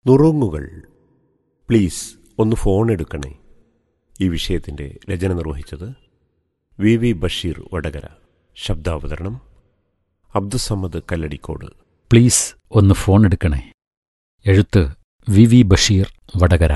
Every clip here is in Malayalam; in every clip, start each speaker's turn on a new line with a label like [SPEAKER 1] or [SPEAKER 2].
[SPEAKER 1] നുറുങ്ങുകൾ പ്ലീസ് ഒന്ന് ഫോൺ എടുക്കണേ ഈ വിഷയത്തിൻ്റെ രചന നിർവഹിച്ചത് വി വി ബഷീർ വടകര ശബ്ദാവതരണം അബ്ദുസമ്മദ് കല്ലടിക്കോട്
[SPEAKER 2] പ്ലീസ് ഒന്ന് ഫോൺ എടുക്കണേ എഴുത്ത് വി വി ബഷീർ വടകര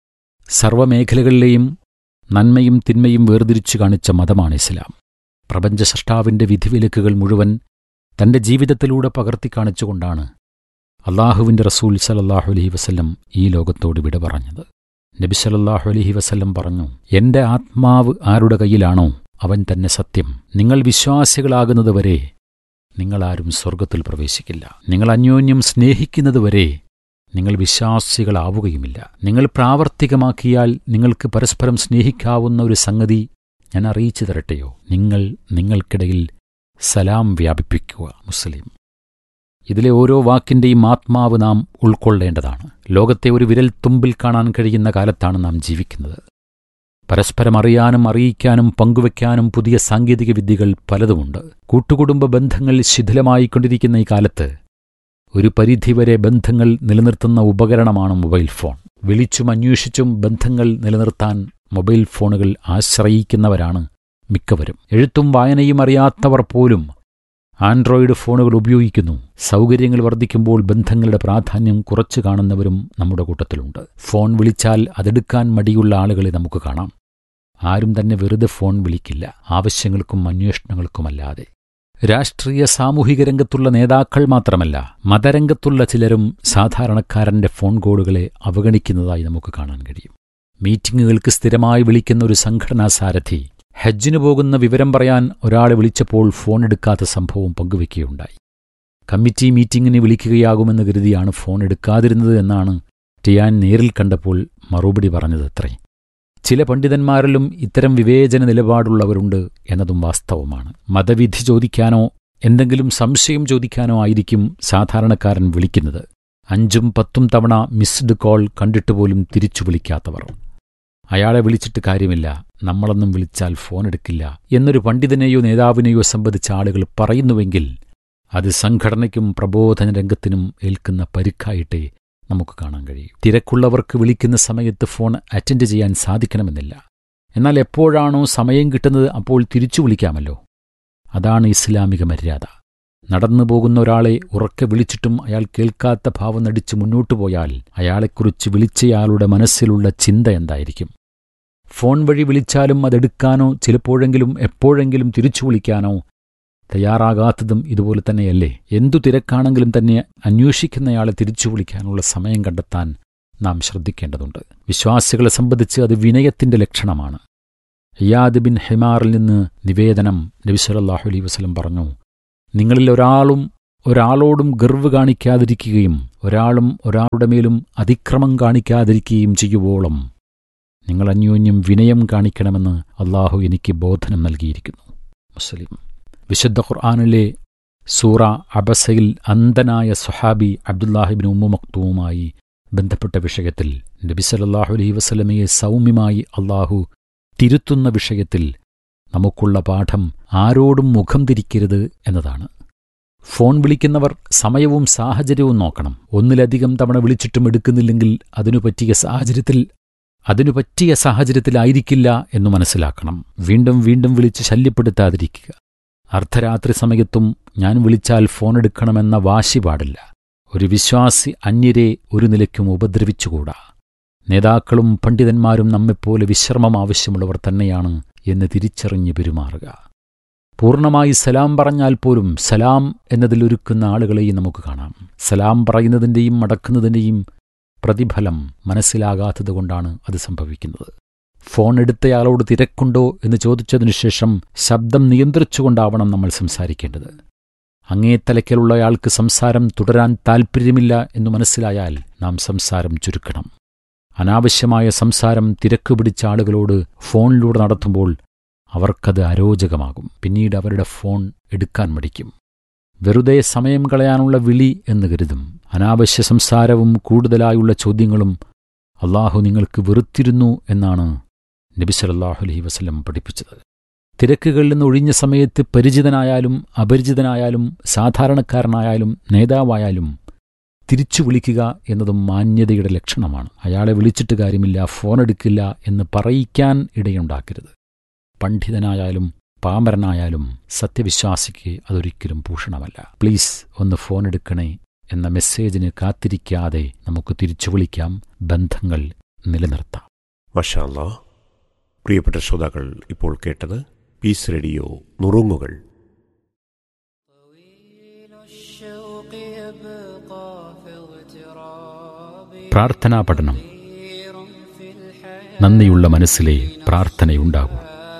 [SPEAKER 2] സർവമേഖലകളിലെയും നന്മയും തിന്മയും വേർതിരിച്ചു കാണിച്ച മതമാണ് ഇസ്ലാം പ്രപഞ്ചസൃഷ്ടാവിന്റെ വിധിവിലക്കുകൾ മുഴുവൻ തന്റെ ജീവിതത്തിലൂടെ പകർത്തി കാണിച്ചുകൊണ്ടാണ് അള്ളാഹുവിന്റെ റസൂൽ സലല്ലാഹു അലഹി വസല്ലം ഈ ലോകത്തോട് വിട പറഞ്ഞത് നബി സലല്ലാഹു അലഹി വസല്ലം പറഞ്ഞു എന്റെ ആത്മാവ് ആരുടെ കയ്യിലാണോ അവൻ തന്നെ സത്യം നിങ്ങൾ വിശ്വാസികളാകുന്നതുവരെ നിങ്ങളാരും സ്വർഗത്തിൽ പ്രവേശിക്കില്ല നിങ്ങൾ അന്യോന്യം സ്നേഹിക്കുന്നതുവരെ നിങ്ങൾ വിശ്വാസികളാവുകയുമില്ല നിങ്ങൾ പ്രാവർത്തികമാക്കിയാൽ നിങ്ങൾക്ക് പരസ്പരം സ്നേഹിക്കാവുന്ന ഒരു സംഗതി ഞാൻ അറിയിച്ചു തരട്ടെയോ നിങ്ങൾ നിങ്ങൾക്കിടയിൽ സലാം വ്യാപിപ്പിക്കുക മുസ്ലിം ഇതിലെ ഓരോ വാക്കിന്റെയും ആത്മാവ് നാം ഉൾക്കൊള്ളേണ്ടതാണ് ലോകത്തെ ഒരു വിരൽ തുമ്പിൽ കാണാൻ കഴിയുന്ന കാലത്താണ് നാം ജീവിക്കുന്നത് പരസ്പരം അറിയാനും അറിയിക്കാനും പങ്കുവയ്ക്കാനും പുതിയ സാങ്കേതിക വിദ്യകൾ പലതുമുണ്ട് കൂട്ടുകുടുംബ ബന്ധങ്ങൾ ശിഥിലമായിക്കൊണ്ടിരിക്കുന്ന ഈ കാലത്ത് ഒരു പരിധിവരെ ബന്ധങ്ങൾ നിലനിർത്തുന്ന ഉപകരണമാണ് മൊബൈൽ ഫോൺ വിളിച്ചും അന്വേഷിച്ചും ബന്ധങ്ങൾ നിലനിർത്താൻ മൊബൈൽ ഫോണുകൾ ആശ്രയിക്കുന്നവരാണ് മിക്കവരും എഴുത്തും വായനയും അറിയാത്തവർ പോലും ആൻഡ്രോയിഡ് ഫോണുകൾ ഉപയോഗിക്കുന്നു സൗകര്യങ്ങൾ വർദ്ധിക്കുമ്പോൾ ബന്ധങ്ങളുടെ പ്രാധാന്യം കുറച്ചു കാണുന്നവരും നമ്മുടെ കൂട്ടത്തിലുണ്ട് ഫോൺ വിളിച്ചാൽ അതെടുക്കാൻ മടിയുള്ള ആളുകളെ നമുക്ക് കാണാം ആരും തന്നെ വെറുതെ ഫോൺ വിളിക്കില്ല ആവശ്യങ്ങൾക്കും അന്വേഷണങ്ങൾക്കുമല്ലാതെ രാഷ്ട്രീയ സാമൂഹിക രംഗത്തുള്ള നേതാക്കൾ മാത്രമല്ല മതരംഗത്തുള്ള ചിലരും സാധാരണക്കാരന്റെ ഫോൺ കോളുകളെ അവഗണിക്കുന്നതായി നമുക്ക് കാണാൻ കഴിയും മീറ്റിംഗുകൾക്ക് സ്ഥിരമായി വിളിക്കുന്ന ഒരു സംഘടനാ സാരഥി ഹജ്ജിന് പോകുന്ന വിവരം പറയാൻ ഒരാളെ വിളിച്ചപ്പോൾ ഫോൺ എടുക്കാത്ത സംഭവം പങ്കുവെക്കുകയുണ്ടായി കമ്മിറ്റി മീറ്റിംഗിന് വിളിക്കുകയാകുമെന്ന് കരുതിയാണ് ഫോൺ എടുക്കാതിരുന്നത് എന്നാണ് ടിയാൻ നേരിൽ കണ്ടപ്പോൾ മറുപടി പറഞ്ഞതത്രേ ചില പണ്ഡിതന്മാരിലും ഇത്തരം വിവേചന നിലപാടുള്ളവരുണ്ട് എന്നതും വാസ്തവമാണ് മതവിധി ചോദിക്കാനോ എന്തെങ്കിലും സംശയം ചോദിക്കാനോ ആയിരിക്കും സാധാരണക്കാരൻ വിളിക്കുന്നത് അഞ്ചും പത്തും തവണ മിസ്ഡ് കോൾ കണ്ടിട്ടുപോലും തിരിച്ചു വിളിക്കാത്തവർ അയാളെ വിളിച്ചിട്ട് കാര്യമില്ല നമ്മളൊന്നും വിളിച്ചാൽ ഫോൺ എടുക്കില്ല എന്നൊരു പണ്ഡിതനെയോ നേതാവിനെയോ സംബന്ധിച്ച ആളുകൾ പറയുന്നുവെങ്കിൽ അത് സംഘടനയ്ക്കും പ്രബോധന രംഗത്തിനും ഏൽക്കുന്ന പരുക്കായിട്ടേ നമുക്ക് കാണാൻ കഴിയും തിരക്കുള്ളവർക്ക് വിളിക്കുന്ന സമയത്ത് ഫോൺ അറ്റൻഡ് ചെയ്യാൻ സാധിക്കണമെന്നില്ല എന്നാൽ എപ്പോഴാണോ സമയം കിട്ടുന്നത് അപ്പോൾ തിരിച്ചു വിളിക്കാമല്ലോ അതാണ് ഇസ്ലാമിക മര്യാദ നടന്നു പോകുന്ന ഒരാളെ ഉറക്കെ വിളിച്ചിട്ടും അയാൾ കേൾക്കാത്ത ഭാവം നടിച്ച് മുന്നോട്ടു പോയാൽ അയാളെക്കുറിച്ച് വിളിച്ചയാളുടെ മനസ്സിലുള്ള ചിന്ത എന്തായിരിക്കും ഫോൺ വഴി വിളിച്ചാലും അതെടുക്കാനോ ചിലപ്പോഴെങ്കിലും എപ്പോഴെങ്കിലും തിരിച്ചു വിളിക്കാനോ തയ്യാറാകാത്തതും ഇതുപോലെ തന്നെയല്ലേ എന്തു തിരക്കാണെങ്കിലും തന്നെ അന്വേഷിക്കുന്നയാളെ തിരിച്ചു വിളിക്കാനുള്ള സമയം കണ്ടെത്താൻ നാം ശ്രദ്ധിക്കേണ്ടതുണ്ട് വിശ്വാസികളെ സംബന്ധിച്ച് അത് വിനയത്തിന്റെ ലക്ഷണമാണ് ഇയാദ് ബിൻ ഹിമാറിൽ നിന്ന് നിവേദനം നബി സല്ലല്ലാഹു അലൈഹി വസല്ലം പറഞ്ഞു നിങ്ങളിൽ ഒരാളും ഒരാളോടും ഗർവ് കാണിക്കാതിരിക്കുകയും ഒരാളും ഒരാളുടെ മേലും അതിക്രമം കാണിക്കാതിരിക്കുകയും ചെയ്യുവോളം നിങ്ങൾ അന്യോന്യം വിനയം കാണിക്കണമെന്ന് അള്ളാഹു എനിക്ക് ബോധനം നൽകിയിരിക്കുന്നു മുസ്ലിം വിശുദ്ധ ഖുർആാനിലെ സൂറ അബസയിൽ അന്ധനായ സുഹാബി അബ്ദുല്ലാഹിബിൻ ഉമ്മു മക്തൂവുമായി ബന്ധപ്പെട്ട വിഷയത്തിൽ നബി സല്ലല്ലാഹു അലൈഹി വസല്ലമയെ സൗമ്യമായി അള്ളാഹു തിരുത്തുന്ന വിഷയത്തിൽ നമുക്കുള്ള പാഠം ആരോടും മുഖം തിരിക്കരുത് എന്നതാണ് ഫോൺ വിളിക്കുന്നവർ സമയവും സാഹചര്യവും നോക്കണം ഒന്നിലധികം തവണ വിളിച്ചിട്ടും എടുക്കുന്നില്ലെങ്കിൽ അതിനു പറ്റിയ സാഹചര്യത്തിൽ അതിനു പറ്റിയ സാഹചര്യത്തിലായിരിക്കില്ല എന്നു മനസ്സിലാക്കണം വീണ്ടും വീണ്ടും വിളിച്ച് ശല്യപ്പെടുത്താതിരിക്കുക അർദ്ധരാത്രി സമയത്തും ഞാൻ വിളിച്ചാൽ ഫോൺ എടുക്കണമെന്ന വാശി പാടില്ല ഒരു വിശ്വാസി അന്യരെ ഒരു നിലയ്ക്കും ഉപദ്രവിച്ചുകൂടാ നേതാക്കളും പണ്ഡിതന്മാരും നമ്മെപ്പോലെ വിശ്രമം ആവശ്യമുള്ളവർ തന്നെയാണ് എന്ന് തിരിച്ചറിഞ്ഞ് പെരുമാറുക പൂർണ്ണമായി സലാം പറഞ്ഞാൽ പോലും സലാം എന്നതിലൊരുക്കുന്ന ആളുകളെയും നമുക്ക് കാണാം സലാം പറയുന്നതിൻ്റെയും മടക്കുന്നതിൻ്റെയും പ്രതിഫലം മനസ്സിലാകാത്തതുകൊണ്ടാണ് അത് സംഭവിക്കുന്നത് ഫോൺ എടുത്തയാളോട് തിരക്കുണ്ടോ എന്ന് ചോദിച്ചതിനു ശേഷം ശബ്ദം നിയന്ത്രിച്ചുകൊണ്ടാവണം നമ്മൾ സംസാരിക്കേണ്ടത് അങ്ങേ തലയ്ക്കലുള്ളയാൾക്ക് സംസാരം തുടരാൻ താൽപ്പര്യമില്ല എന്നു മനസ്സിലായാൽ നാം സംസാരം ചുരുക്കണം അനാവശ്യമായ സംസാരം തിരക്ക് പിടിച്ച ആളുകളോട് ഫോണിലൂടെ നടത്തുമ്പോൾ അവർക്കത് അരോചകമാകും പിന്നീട് അവരുടെ ഫോൺ എടുക്കാൻ മടിക്കും വെറുതെ സമയം കളയാനുള്ള വിളി എന്ന് കരുതും അനാവശ്യ സംസാരവും കൂടുതലായുള്ള ചോദ്യങ്ങളും അള്ളാഹു നിങ്ങൾക്ക് വെറുത്തിരുന്നു എന്നാണ് നബി സല്ലല്ലാഹു അലൈഹി വസല്ലം പഠിപ്പിച്ചത് തിരക്കുകളിൽ നിന്ന് ഒഴിഞ്ഞ സമയത്ത് പരിചിതനായാലും അപരിചിതനായാലും സാധാരണക്കാരനായാലും നേതാവായാലും തിരിച്ചു വിളിക്കുക എന്നതും മാന്യതയുടെ ലക്ഷണമാണ് അയാളെ വിളിച്ചിട്ട് കാര്യമില്ല ഫോൺ എടുക്കില്ല എന്ന് പറയിക്കാൻ ഇടയുണ്ടാക്കരുത് പണ്ഡിതനായാലും പാമരനായാലും സത്യവിശ്വാസിക്ക് അതൊരിക്കലും ഭൂഷണമല്ല പ്ലീസ് ഒന്ന് ഫോൺ എടുക്കണേ എന്ന മെസ്സേജിന് കാത്തിരിക്കാതെ നമുക്ക് തിരിച്ചു വിളിക്കാം ബന്ധങ്ങൾ നിലനിർത്താം
[SPEAKER 1] മഷാല്ല പ്രിയപ്പെട്ട ശ്രോതാക്കൾ ഇപ്പോൾ കേട്ടത് പീസ് റേഡിയോ നുറുങ്ങുകൾ
[SPEAKER 3] طويل الشوق يبقى في اغتراب
[SPEAKER 2] പ്രാർത്ഥനാ പഠനം
[SPEAKER 3] طير في الحياة
[SPEAKER 2] നന്ദിയുള്ള മനസ്സിലെ പ്രാർത്ഥനയുണ്ടാകൂ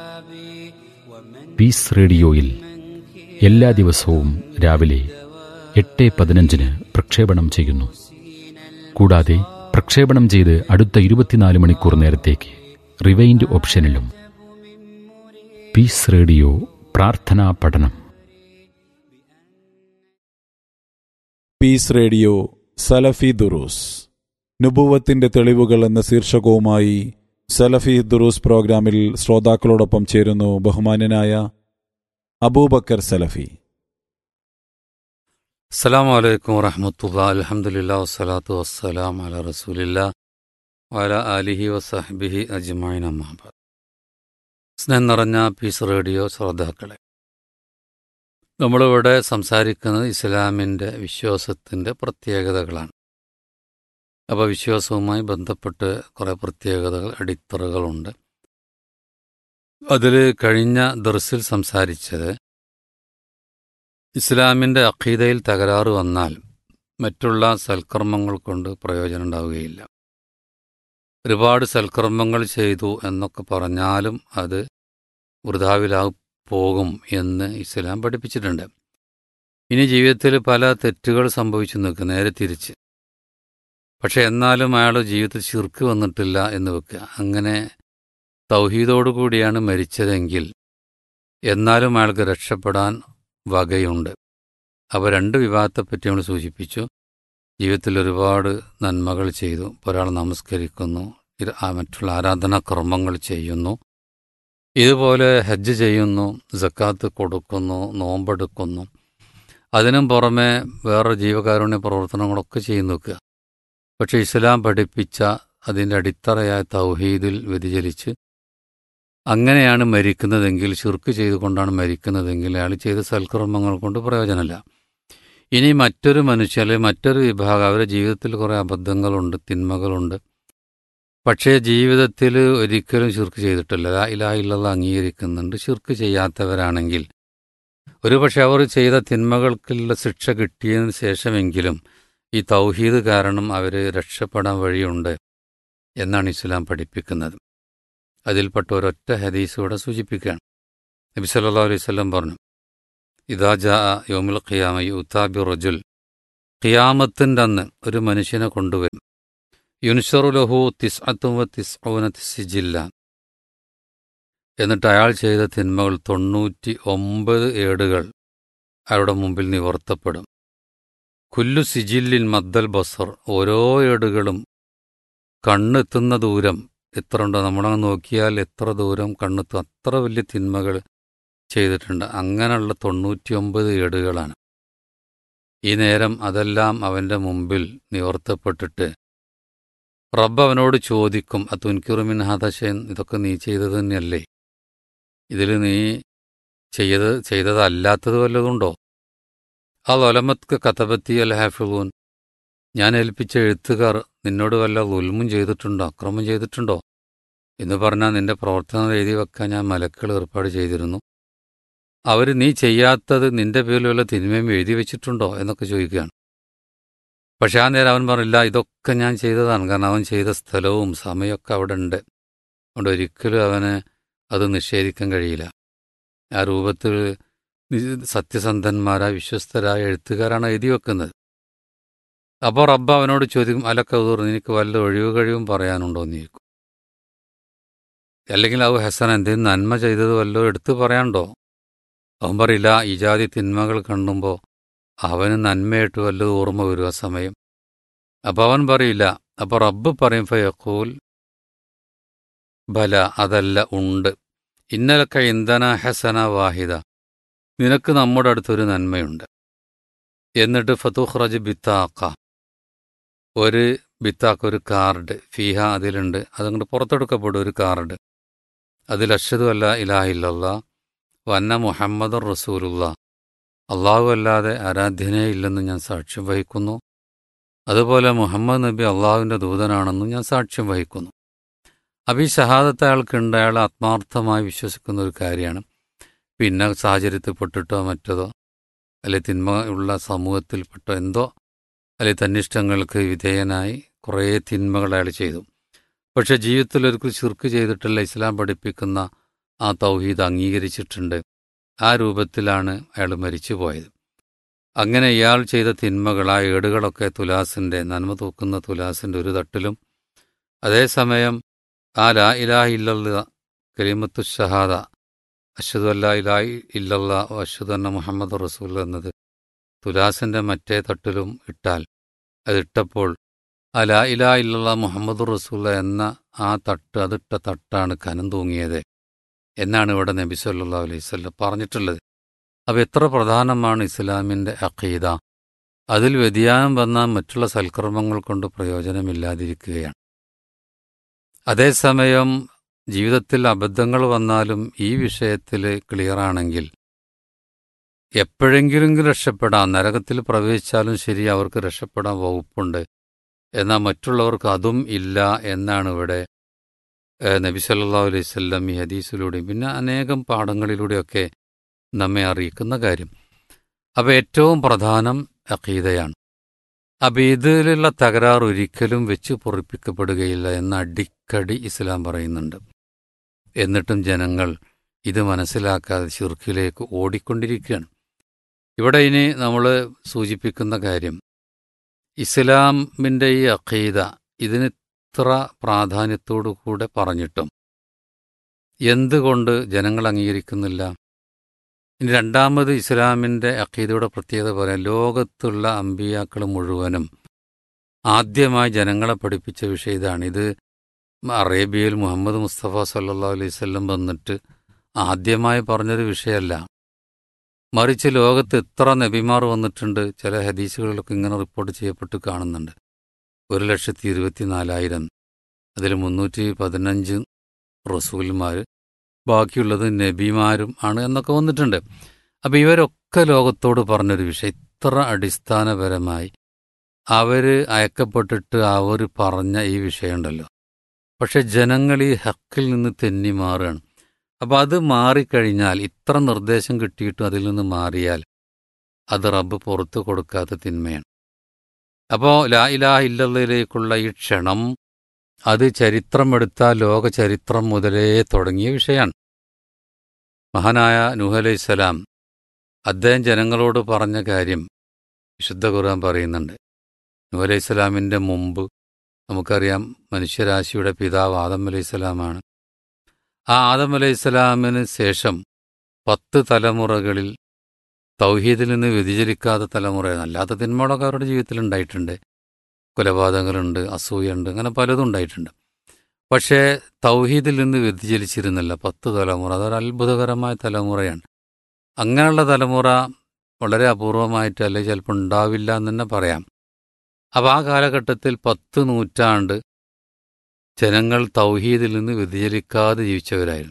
[SPEAKER 2] പീസ് റേഡിയോയിൽ എല്ലാ ദിവസവും രാവിലെ എട്ട് പതിനഞ്ചിന് പ്രക്ഷേപണം ചെയ്യുന്നു കൂടാതെ പ്രക്ഷേപണം ചെയ്ത് അടുത്ത ഇരുപത്തിനാല് മണിക്കൂർ നേരത്തേക്ക് റിവൈൻഡ് ഓപ്ഷനിലും പീസ് റേഡിയോ പ്രാർത്ഥനാ പഠനം
[SPEAKER 4] പീസ് റേഡിയോ സലഫി ദുറൂസ് നുബുവത്തിന്റെ തെളിവുകൾ എന്ന ശീർഷകവുമായി സലഫി ദുറൂസ് പ്രോഗ്രാമിൽ ശ്രോതാക്കളോടൊപ്പം ചേരുന്നു ബഹുമാന്യനായ അബൂബക്കർ സലഫി
[SPEAKER 5] അസ്സാം വലൈക്കും വറഹമത്തുള്ള അലഹമുല്ല വസ്സലാത്തു വസ്സലാം അല റസൂലില്ല വല അലിഹി വസഹബിഹി അജ്മായിൻ അമ്മാബാദ് സ്നേഹം നിറഞ്ഞ പീസ് റേഡിയോ ശ്രോതാക്കളെ നമ്മളിവിടെ സംസാരിക്കുന്നത് ഇസ്ലാമിൻ്റെ വിശ്വാസത്തിൻ്റെ പ്രത്യേകതകളാണ് അപ്പോൾ വിശ്വാസവുമായി ബന്ധപ്പെട്ട് കുറേ പ്രത്യേകതകൾ അടിത്തറകളുണ്ട് അതിൽ കഴിഞ്ഞ ദർസിൽ സംസാരിച്ചത് ഇസ്ലാമിൻ്റെ അഖീദയിൽ തകരാറ് വന്നാൽ മറ്റുള്ള സൽക്കർമ്മങ്ങൾ കൊണ്ട് പ്രയോജനം ഉണ്ടാവുകയില്ല ഒരുപാട് സൽക്കർമ്മങ്ങൾ ചെയ്തു എന്നൊക്കെ പറഞ്ഞാലും അത് വൃഥാവിലാ പോകും എന്ന് ഇസ്ലാം പഠിപ്പിച്ചിട്ടുണ്ട് ഇനി ജീവിതത്തിൽ പല തെറ്റുകൾ സംഭവിച്ചു നിൽക്കുക നേരെ തിരിച്ച് പക്ഷെ എന്നാലും അയാൾ ജീവിതത്തിൽ ശിർക്ക് വന്നിട്ടില്ല എന്ന് വെക്കുക അങ്ങനെ തൗഹീദോടു കൂടിയാണ് മരിച്ചതെങ്കിൽ എന്നാലും അയാൾക്ക് രക്ഷപ്പെടാൻ വകയുണ്ട് അവ രണ്ട് വിവാഹത്തെപ്പറ്റി നമ്മൾ സൂചിപ്പിച്ചു ജീവിതത്തിൽ ഒരുപാട് നന്മകൾ ചെയ്തു ഒരാൾ നമസ്കരിക്കുന്നു ഇത് ആ മറ്റുള്ള ആരാധനാ കർമ്മങ്ങൾ ചെയ്യുന്നു ഇതുപോലെ ഹജ്ജ് ചെയ്യുന്നു ജക്കാത്ത് കൊടുക്കുന്നു നോമ്പെടുക്കുന്നു അതിനും പുറമെ വേറെ ജീവകാരുണ്യ പ്രവർത്തനങ്ങളൊക്കെ ചെയ്തു നിൽക്കുക പക്ഷേ ഇസ്ലാം പഠിപ്പിച്ച അതിൻ്റെ അടിത്തറയായ തൗഹീദിൽ വ്യതിചലിച്ച് അങ്ങനെയാണ് മരിക്കുന്നതെങ്കിൽ ശുർക്ക് ചെയ്തുകൊണ്ടാണ് മരിക്കുന്നതെങ്കിൽ അയാൾ ചെയ്ത സൽക്കർമ്മങ്ങൾ കൊണ്ട് പ്രയോജനമില്ല ഇനി മറ്റൊരു മനുഷ്യ അല്ലെങ്കിൽ മറ്റൊരു വിഭാഗം അവരുടെ ജീവിതത്തിൽ കുറേ അബദ്ധങ്ങളുണ്ട് തിന്മകളുണ്ട് പക്ഷേ ജീവിതത്തിൽ ഒരിക്കലും ശുർക്ക് ചെയ്തിട്ടില്ല ലാ ഇലാ ഇല്ലല്ല അംഗീകരിക്കുന്നുണ്ട് ശുർക്ക് ചെയ്യാത്തവരാണെങ്കിൽ ഒരുപക്ഷെ അവർ ചെയ്ത തിന്മകൾക്കുള്ള ശിക്ഷ കിട്ടിയതിന് ശേഷമെങ്കിലും ഈ തൗഹീദ് കാരണം അവർ രക്ഷപ്പെടാൻ വഴിയുണ്ട് എന്നാണ് ഇസ്ലാം പഠിപ്പിക്കുന്നത് അതിൽപ്പെട്ട ഒരൊറ്റ ഹദീസ് ഇവിടെ സൂചിപ്പിക്കുകയാണ് നബി സല്ലാ അലൈഹി സ്വല്ലം പറഞ്ഞു ഇതാ ജാ യോമുൽ ഖിയാമ യുത്താബി റജുൽ ഖിയാമത്തിൻ്റെ അന്ന് ഒരു മനുഷ്യനെ കൊണ്ടുവരും യുൻഷറുലഹു തിസ്അത്തുവ തിസ്ഊന തിസിജില്ല എന്നിട്ട് അയാൾ ചെയ്ത തിന്മകൾ തൊണ്ണൂറ്റി ഒമ്പത് ഏടുകൾ അയാളുടെ മുമ്പിൽ നിവർത്തപ്പെടും കുല്ലു സിജില്ലിൻ മദ്ദൽ ബസർ ഓരോ ഏടുകളും കണ്ണെത്തുന്ന ദൂരം എത്ര ഉണ്ടോ നമ്മളങ്ങ് നോക്കിയാൽ എത്ര ദൂരം കണ്ണെത്തും അത്ര വലിയ തിന്മകൾ ചെയ്തിട്ടുണ്ട് അങ്ങനെയുള്ള തൊണ്ണൂറ്റിയൊമ്പത് ഏടുകളാണ് ഈ നേരം അതെല്ലാം അവൻ്റെ മുമ്പിൽ നിവർത്തപ്പെട്ടിട്ട് റബ്ബ് അവനോട് ചോദിക്കും അതുൻകിറുമിൻ ഹദശൻ ഇതൊക്കെ നീ ചെയ്തത് തന്നെയല്ലേ ഇതിൽ നീ ചെയ്ത് ചെയ്തതല്ലാത്തത് വല്ലതുണ്ടോ ആ ലൊലമത്ക്ക് കഥപത്തി അൽ ഹാഫിളൂൻ ഞാൻ ഏൽപ്പിച്ച എഴുത്തുകാർ നിന്നോട് വല്ല ഉൽമും ചെയ്തിട്ടുണ്ടോ അക്രമം ചെയ്തിട്ടുണ്ടോ എന്ന് പറഞ്ഞാൽ നിന്റെ പ്രവർത്തനം എഴുതി വെക്കാൻ ഞാൻ മലക്കൾ ഏർപ്പാട് ചെയ്തിരുന്നു അവർ നീ ചെയ്യാത്തത് നിന്റെ പേരിൽ വല്ല തിന്മയും എഴുതി വെച്ചിട്ടുണ്ടോ എന്നൊക്കെ ചോദിക്കുകയാണ് പക്ഷെ ആ നേരം അവൻ പറഞ്ഞില്ല ഇതൊക്കെ ഞാൻ ചെയ്തതാണ് കാരണം അവൻ ചെയ്ത സ്ഥലവും സമയമൊക്കെ അവിടെ ഉണ്ട് അതുകൊണ്ട് ഒരിക്കലും അവന് അത് നിഷേധിക്കാൻ കഴിയില്ല ആ രൂപത്തിൽ സത്യസന്ധന്മാരായ വിശ്വസ്തരായ എഴുത്തുകാരാണ് എഴുതി വെക്കുന്നത് അപ്പോൾ റബ്ബ അവനോട് ചോദിക്കും അലക്കതൂർ നിനക്ക് വല്ല ഒഴിവ് കഴിവും പറയാനുണ്ടോ എന്ന് ചോദിക്കും അല്ലെങ്കിൽ അത് ഹസൻ എന്തെങ്കിലും നന്മ ചെയ്തത് വല്ലോ എടുത്തു പറയാനുണ്ടോ അവൻ പറയില്ല ഈ ജാതി തിന്മകൾ കണ്ടുമ്പോൾ അവന് നന്മയായിട്ട് വല്ലതും ഓർമ്മ വരും ആ സമയം അപ്പം അവൻ പറയില്ല അപ്പോൾ റബ്ബ് പറയും ഫയക്കൂൽ ബല അതല്ല ഉണ്ട് ഇന്നലൊക്കെ ഇന്ധന ഹസന വാഹിദ നിനക്ക് നമ്മുടെ അടുത്തൊരു നന്മയുണ്ട് എന്നിട്ട് ഫതുഹ്റജ് ബിത്താക്ക ഒരു ബിത്താക്ക് ഒരു കാർഡ് ഫീഹ അതിലുണ്ട് അതങ്ങോട്ട് പുറത്തെടുക്കപ്പെടും ഒരു കാർഡ് അതിൽ അഷദു അല്ല ഇലാഹില്ല വന്ന മുഹമ്മദ് റസൂലുള്ള അള്ളാഹു അല്ലാതെ ആരാധ്യനേ ഇല്ലെന്ന് ഞാൻ സാക്ഷ്യം വഹിക്കുന്നു അതുപോലെ മുഹമ്മദ് നബി അള്ളാഹുവിൻ്റെ ദൂതനാണെന്നും ഞാൻ സാക്ഷ്യം വഹിക്കുന്നു അപ്പം ഈ ഷഹാദത്ത് അയാൾക്കുണ്ട് അയാൾ ആത്മാർത്ഥമായി വിശ്വസിക്കുന്ന ഒരു കാര്യമാണ് പിന്നെ സാഹചര്യത്തിൽപ്പെട്ടിട്ടോ മറ്റതോ അല്ലെ തിന്മ ഉള്ള സമൂഹത്തിൽപ്പെട്ടോ എന്തോ അല്ലെ തന്നിഷ്ടങ്ങൾക്ക് വിധേയനായി കുറേ തിന്മകൾ അയാൾ ചെയ്തു പക്ഷെ ജീവിതത്തിൽ ഒരിക്കൽ ചുർക്ക് ചെയ്തിട്ടുള്ള ഇസ്ലാം പഠിപ്പിക്കുന്ന ആ തൗഹീദ് അംഗീകരിച്ചിട്ടുണ്ട് ആ രൂപത്തിലാണ് അയാൾ മരിച്ചു പോയത് അങ്ങനെ ഇയാൾ ചെയ്ത തിന്മകൾ ആ ഏടുകളൊക്കെ തുലാസിൻ്റെ നന്മ തൂക്കുന്ന തുലാസിൻ്റെ ഒരു തട്ടിലും അതേസമയം ആ ലാ ഇലാഹ ഇല്ലല്ല കരീമത്തു ഷഹാദ അഷദു അല്ലാ ഇലാഹി ഇല്ലല്ല അഷദു അന്ന മുഹമ്മദ് റസൂൽ എന്നത് തുലാസിൻ്റെ മറ്റേ തട്ടിലും ഇട്ടാൽ അതിട്ടപ്പോൾ ആ ലാ ഇലാ ഇല്ലല്ല മുഹമ്മദ് റസൂൽ എന്ന ആ തട്ട് അതിട്ട തട്ടാണ് കനം തൂങ്ങിയത് എന്നാണ് ഇവിടെ നബി സല്ലാ അലൈവല്ല പറഞ്ഞിട്ടുള്ളത് അപ്പോൾ എത്ര പ്രധാനമാണ് ഇസ്ലാമിൻ്റെ അഖീദ അതിൽ വ്യതിയാനം വന്നാൽ മറ്റുള്ള സൽക്കർമ്മങ്ങൾ കൊണ്ട് പ്രയോജനമില്ലാതിരിക്കുകയാണ് അതേസമയം ജീവിതത്തിൽ അബദ്ധങ്ങൾ വന്നാലും ഈ വിഷയത്തിൽ ക്ലിയറാണെങ്കിൽ എപ്പോഴെങ്കിലും രക്ഷപ്പെടാം നരകത്തിൽ പ്രവേശിച്ചാലും ശരി അവർക്ക് രക്ഷപ്പെടാൻ വകുപ്പുണ്ട് എന്നാൽ മറ്റുള്ളവർക്ക് അതും ഇല്ല എന്നാണ് ഇവിടെ നബി സല്ലാ അലൈഹി സ്വല്ലം ഈ ഹദീസിലൂടെയും പിന്നെ അനേകം പാഠങ്ങളിലൂടെയൊക്കെ നമ്മെ അറിയിക്കുന്ന കാര്യം അപ്പോൾ ഏറ്റവും പ്രധാനം അഖീദയാണ് അപ്പം ഇതിലുള്ള തകരാർ ഒരിക്കലും വെച്ച് പൊറിപ്പിക്കപ്പെടുകയില്ല എന്ന് അടിക്കടി ഇസ്ലാം പറയുന്നുണ്ട് എന്നിട്ടും ജനങ്ങൾ ഇത് മനസ്സിലാക്കാതെ ചുരുക്കിലേക്ക് ഓടിക്കൊണ്ടിരിക്കുകയാണ് ഇവിടെ ഇനി നമ്മൾ സൂചിപ്പിക്കുന്ന കാര്യം ഇസ്ലാമിൻ്റെ ഈ അഖീദ ഇതിന് ഇത്ര പ്രാധാന്യത്തോടു കൂടെ പറഞ്ഞിട്ടും എന്തുകൊണ്ട് ജനങ്ങൾ അംഗീകരിക്കുന്നില്ല ഇനി രണ്ടാമത് ഇസ്ലാമിൻ്റെ അഖീദയുടെ പ്രത്യേകത പറയാം ലോകത്തുള്ള അമ്പിയാക്കൾ മുഴുവനും ആദ്യമായി ജനങ്ങളെ പഠിപ്പിച്ച വിഷയം ഇതാണ് ഇത് അറേബ്യയിൽ മുഹമ്മദ് മുസ്തഫ സല്ലാ അലൈവല്ലം വന്നിട്ട് ആദ്യമായി പറഞ്ഞൊരു വിഷയമല്ല മറിച്ച് ലോകത്ത് എത്ര നബിമാർ വന്നിട്ടുണ്ട് ചില ഹദീസുകളിലൊക്കെ ഇങ്ങനെ റിപ്പോർട്ട് ചെയ്യപ്പെട്ട് കാണുന്നുണ്ട് ഒരു ലക്ഷത്തി ഇരുപത്തിനാലായിരം അതിൽ മുന്നൂറ്റി പതിനഞ്ച് റസൂൽമാർ ബാക്കിയുള്ളത് നബിമാരും ആണ് എന്നൊക്കെ വന്നിട്ടുണ്ട് അപ്പം ഇവരൊക്കെ ലോകത്തോട് പറഞ്ഞൊരു വിഷയം ഇത്ര അടിസ്ഥാനപരമായി അവർ അയക്കപ്പെട്ടിട്ട് അവർ പറഞ്ഞ ഈ വിഷയമുണ്ടല്ലോ പക്ഷെ ജനങ്ങൾ ഈ ഹക്കിൽ നിന്ന് തെന്നി മാറുകയാണ് അപ്പോൾ അത് മാറിക്കഴിഞ്ഞാൽ ഇത്ര നിർദ്ദേശം കിട്ടിയിട്ടും അതിൽ നിന്ന് മാറിയാൽ അത് റബ്ബ് പുറത്തു കൊടുക്കാത്ത തിന്മയാണ് അപ്പോൾ ലാ ഇലാഹ ഇല്ലയിലേക്കുള്ള ഈ ക്ഷണം അത് ചരിത്രമെടുത്ത ലോക ചരിത്രം മുതലേ തുടങ്ങിയ വിഷയമാണ് മഹാനായ നൂഹ് അലൈഹിസ്സലാം അദ്ദേഹം ജനങ്ങളോട് പറഞ്ഞ കാര്യം വിശുദ്ധ ഖുർആൻ പറയുന്നുണ്ട് നൂഹ് അലൈഹിസ്സലാമിൻ്റെ മുമ്പ് നമുക്കറിയാം മനുഷ്യരാശിയുടെ പിതാവ് ആദം അലൈഹിസ്സലാമാണ് ആ ആദം അലൈഹിസ്സലാമിന് ശേഷം പത്ത് തലമുറകളിൽ തൗഹീദിൽ നിന്ന് വ്യതിചലിക്കാത്ത തലമുറ അല്ലാത്ത തിന്മകളൊക്കെ അവരുടെ ജീവിതത്തിൽ ഉണ്ടായിട്ടുണ്ട് കൊലപാതകങ്ങളുണ്ട് അസൂയുണ്ട് അങ്ങനെ പലതും ഉണ്ടായിട്ടുണ്ട് പക്ഷേ തൗഹീദിൽ നിന്ന് വ്യതിചലിച്ചിരുന്നില്ല പത്ത് തലമുറ അതൊരു അത്ഭുതകരമായ തലമുറയാണ് അങ്ങനെയുള്ള തലമുറ വളരെ അപൂർവമായിട്ട് അല്ലെങ്കിൽ ചിലപ്പോൾ ഉണ്ടാവില്ല എന്ന് തന്നെ പറയാം അപ്പോൾ ആ കാലഘട്ടത്തിൽ പത്ത് നൂറ്റാണ്ട് ജനങ്ങൾ തൗഹീദിൽ നിന്ന് വ്യതിചലിക്കാതെ ജീവിച്ചവരായിരുന്നു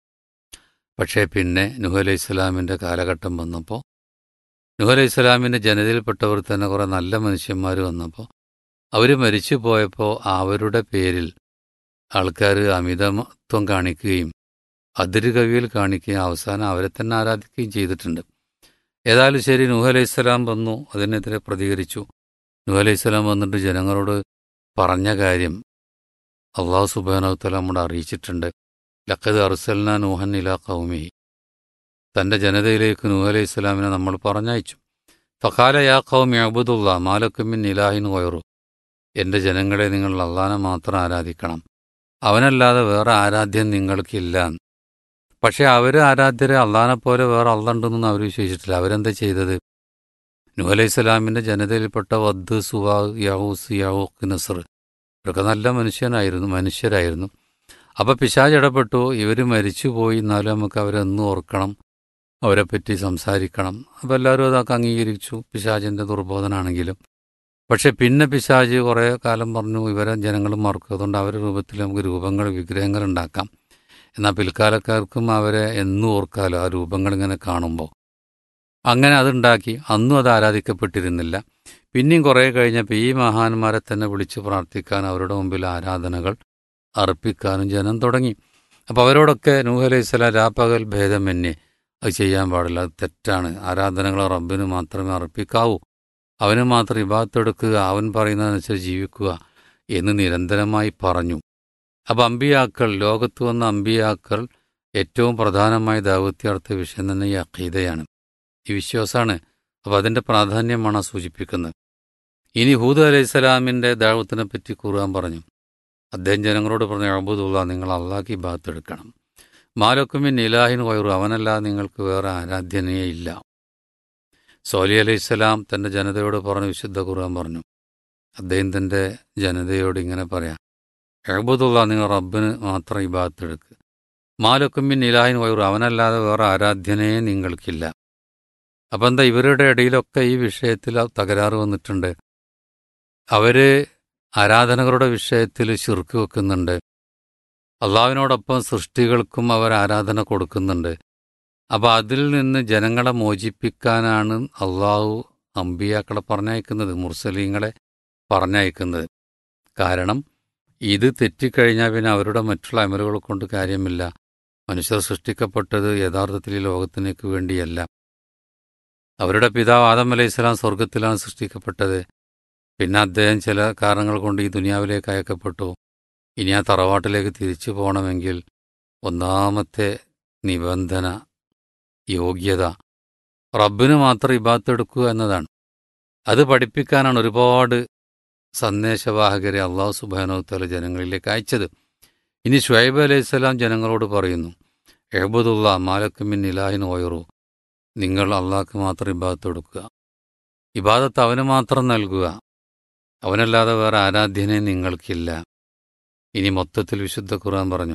[SPEAKER 5] പക്ഷേ പിന്നെ നുഹ് അലൈഹി ഇസ്ലാമിൻ്റെ കാലഘട്ടം വന്നപ്പോൾ നുഹ് അലൈഹി ഇസ്ലാമിൻ്റെ ജനതയിൽപ്പെട്ടവർ തന്നെ കുറേ നല്ല മനുഷ്യന്മാർ വന്നപ്പോൾ അവർ മരിച്ചു പോയപ്പോൾ അവരുടെ പേരിൽ ആൾക്കാർ അമിതത്വം കാണിക്കുകയും അതിരുകവിയിൽ കാണിക്കുകയും അവസാനം അവരെ തന്നെ ആരാധിക്കുകയും ചെയ്തിട്ടുണ്ട് ഏതായാലും ശരി നൂഹ് അലൈഹി സ്വലാം വന്നു അതിനെതിരെ പ്രതികരിച്ചു നൂഹ് അലൈഹി സ്വലാം വന്നിട്ട് ജനങ്ങളോട് പറഞ്ഞ കാര്യം അള്ളാഹു സുബാനവത്തല നമ്മോട് അറിയിച്ചിട്ടുണ്ട് ലഖദ് അർസൽന നൂഹൻ ഇല കൗമി തൻ്റെ ജനതയിലേക്ക് നൂഹ് അലൈഹി സ്വലാമിനെ നമ്മൾ പറഞ്ഞയച്ചു ഫഖാല യാ കൗമി അബുദുള്ള മാലക്കുമിൻ ഇലാഹിൻ വയറു എൻ്റെ ജനങ്ങളെ നിങ്ങൾ അള്ളാനെ മാത്രം ആരാധിക്കണം അവനല്ലാതെ വേറെ ആരാധ്യം നിങ്ങൾക്കില്ല പക്ഷേ അവർ ആരാധ്യരെ അള്ളാനെ പോലെ വേറെ അള്ളണ്ടെന്നൊന്നും അവർ വിശ്വസിച്ചിട്ടില്ല അവരെന്താ ചെയ്തത് നൂഹ് അലൈഹി സ്വലാമിൻ്റെ ജനതയിൽപ്പെട്ട വദ് സുവാ യഹൂസ് യഹൂഖ് നസർ ഇവരൊക്കെ നല്ല മനുഷ്യനായിരുന്നു മനുഷ്യരായിരുന്നു അപ്പോൾ പിശാജ് ഇടപെട്ടു ഇവർ മരിച്ചുപോയി എന്നാലും നമുക്ക് അവരെന്നും ഓർക്കണം അവരെപ്പറ്റി സംസാരിക്കണം അപ്പോൾ എല്ലാവരും അതൊക്കെ അംഗീകരിച്ചു പിശാജിൻ്റെ ദുർബോധനാണെങ്കിലും പക്ഷെ പിന്നെ പിശാജ് കുറേ കാലം പറഞ്ഞു ഇവരെ ജനങ്ങൾ മറക്കും അതുകൊണ്ട് അവരുടെ രൂപത്തിൽ നമുക്ക് രൂപങ്ങൾ വിഗ്രഹങ്ങൾ ഉണ്ടാക്കാം എന്നാൽ പിൽക്കാലക്കാർക്കും അവരെ എന്നും ഓർക്കാലോ ആ രൂപങ്ങൾ ഇങ്ങനെ കാണുമ്പോൾ അങ്ങനെ അതുണ്ടാക്കി അന്നും അത് ആരാധിക്കപ്പെട്ടിരുന്നില്ല പിന്നെയും കുറേ കഴിഞ്ഞപ്പോൾ ഈ മഹാന്മാരെ തന്നെ വിളിച്ച് പ്രാർത്ഥിക്കാൻ അവരുടെ മുമ്പിൽ ആരാധനകൾ അർപ്പിക്കാനും ജനം തുടങ്ങി അപ്പോൾ അവരോടൊക്കെ നൂഹ് അലൈഹി സ്വലാം രാപ്പകൽ ഭേദമന്യേ അത് ചെയ്യാൻ പാടില്ല അത് തെറ്റാണ് ആരാധനകൾ റബ്ബിന് മാത്രമേ അർപ്പിക്കാവൂ അവന് മാത്രം ഇബാത്തെടുക്കുക അവൻ പറയുന്നതനുസരിച്ച് ജീവിക്കുക എന്ന് നിരന്തരമായി പറഞ്ഞു അപ്പം അമ്പിയാക്കൾ ലോകത്ത് വന്ന അമ്പിയാക്കൾ ഏറ്റവും പ്രധാനമായ ദൗത്യാർത്ഥ വിഷയം തന്നെ ഈ അഖീദയാണ് ഈ വിശ്വാസമാണ് അപ്പോൾ അതിൻ്റെ പ്രാധാന്യമാണ് ആ സൂചിപ്പിക്കുന്നത് ഇനി ഹൂദ് അലൈഹി സ്വലാമിൻ്റെ ദാവത്തിനെ പറ്റി ഖുർആൻ പറഞ്ഞു അദ്ദേഹം ജനങ്ങളോട് പറഞ്ഞു അബുദുള്ള നിങ്ങൾ അള്ളാഹ്ക്ക് ഇബാത്തെടുക്കണം മാലക്കുമിൻ ഇലാഹിൻ വയറു അവനല്ലാതെ നിങ്ങൾക്ക് വേറെ ആരാധ്യനേ ഇല്ല സോലി അലൈഹി സ്വലാം തൻ്റെ ജനതയോട് പറഞ്ഞു വിശുദ്ധ ഖുർആൻ പറഞ്ഞു അദ്ദേഹം തൻ്റെ ജനതയോട് ഇങ്ങനെ പറയാം എഹബുദുള്ള നിങ്ങൾ റബ്ബിന് മാത്രം ഇബാത്തെടുക്കുക മാലക്കുമിൻ ഇലാഹിൻ വയറു അവനല്ലാതെ വേറെ ആരാധ്യനയെ നിങ്ങൾക്കില്ല അപ്പം എന്താ ഇവരുടെ ഇടയിലൊക്കെ ഈ വിഷയത്തിൽ തകരാറ് വന്നിട്ടുണ്ട് അവര് ആരാധനകളുടെ വിഷയത്തിൽ ശിർക്ക് വെക്കുന്നുണ്ട് അള്ളാവിനോടൊപ്പം സൃഷ്ടികൾക്കും അവർ ആരാധന കൊടുക്കുന്നുണ്ട് അപ്പോൾ അതിൽ നിന്ന് ജനങ്ങളെ മോചിപ്പിക്കാനാണ് അള്ളാഹു അമ്പിയാക്കളെ പറഞ്ഞയക്കുന്നത് മുർസലീങ്ങളെ പറഞ്ഞയക്കുന്നത് കാരണം ഇത് തെറ്റിക്കഴിഞ്ഞാൽ പിന്നെ അവരുടെ മറ്റുള്ള അമലുകൾ കൊണ്ട് കാര്യമില്ല മനുഷ്യർ സൃഷ്ടിക്കപ്പെട്ടത് യഥാർത്ഥത്തിൽ ഈ ലോകത്തിനേക്ക് വേണ്ടിയല്ല അവരുടെ പിതാവ് ആദം അലൈഹി സ്വലാം സ്വർഗത്തിലാണ് സൃഷ്ടിക്കപ്പെട്ടത് പിന്നെ അദ്ദേഹം ചില കാരണങ്ങൾ കൊണ്ട് ഈ ദുനിയാവിലേക്ക് അയക്കപ്പെട്ടു ഇനി ആ തറവാട്ടിലേക്ക് തിരിച്ചു പോകണമെങ്കിൽ ഒന്നാമത്തെ നിബന്ധന യോഗ്യത റബ്ബിന് മാത്രം ഇബാത്തെടുക്കുക എന്നതാണ് അത് പഠിപ്പിക്കാനാണ് ഒരുപാട് സന്ദേശവാഹകരെ അള്ളാഹു സുബാനോത്തല ജനങ്ങളിലേക്ക് അയച്ചത് ഇനി ഷുഹൈബ് അലൈഹിസ്സലാം ജനങ്ങളോട് പറയുന്നു എഹബുദുള്ള മാലക്കുമിൻ ഇലാഹിൻ ഓയറു നിങ്ങൾ അള്ളാഹ്ക്ക് മാത്രം ഇബാദത്ത് കൊടുക്കുക ഇബാദത്ത് അവന് മാത്രം നൽകുക അവനല്ലാതെ വേറെ ആരാധ്യനെ നിങ്ങൾക്കില്ല ഇനി മൊത്തത്തിൽ വിശുദ്ധ ഖുർആൻ പറഞ്ഞു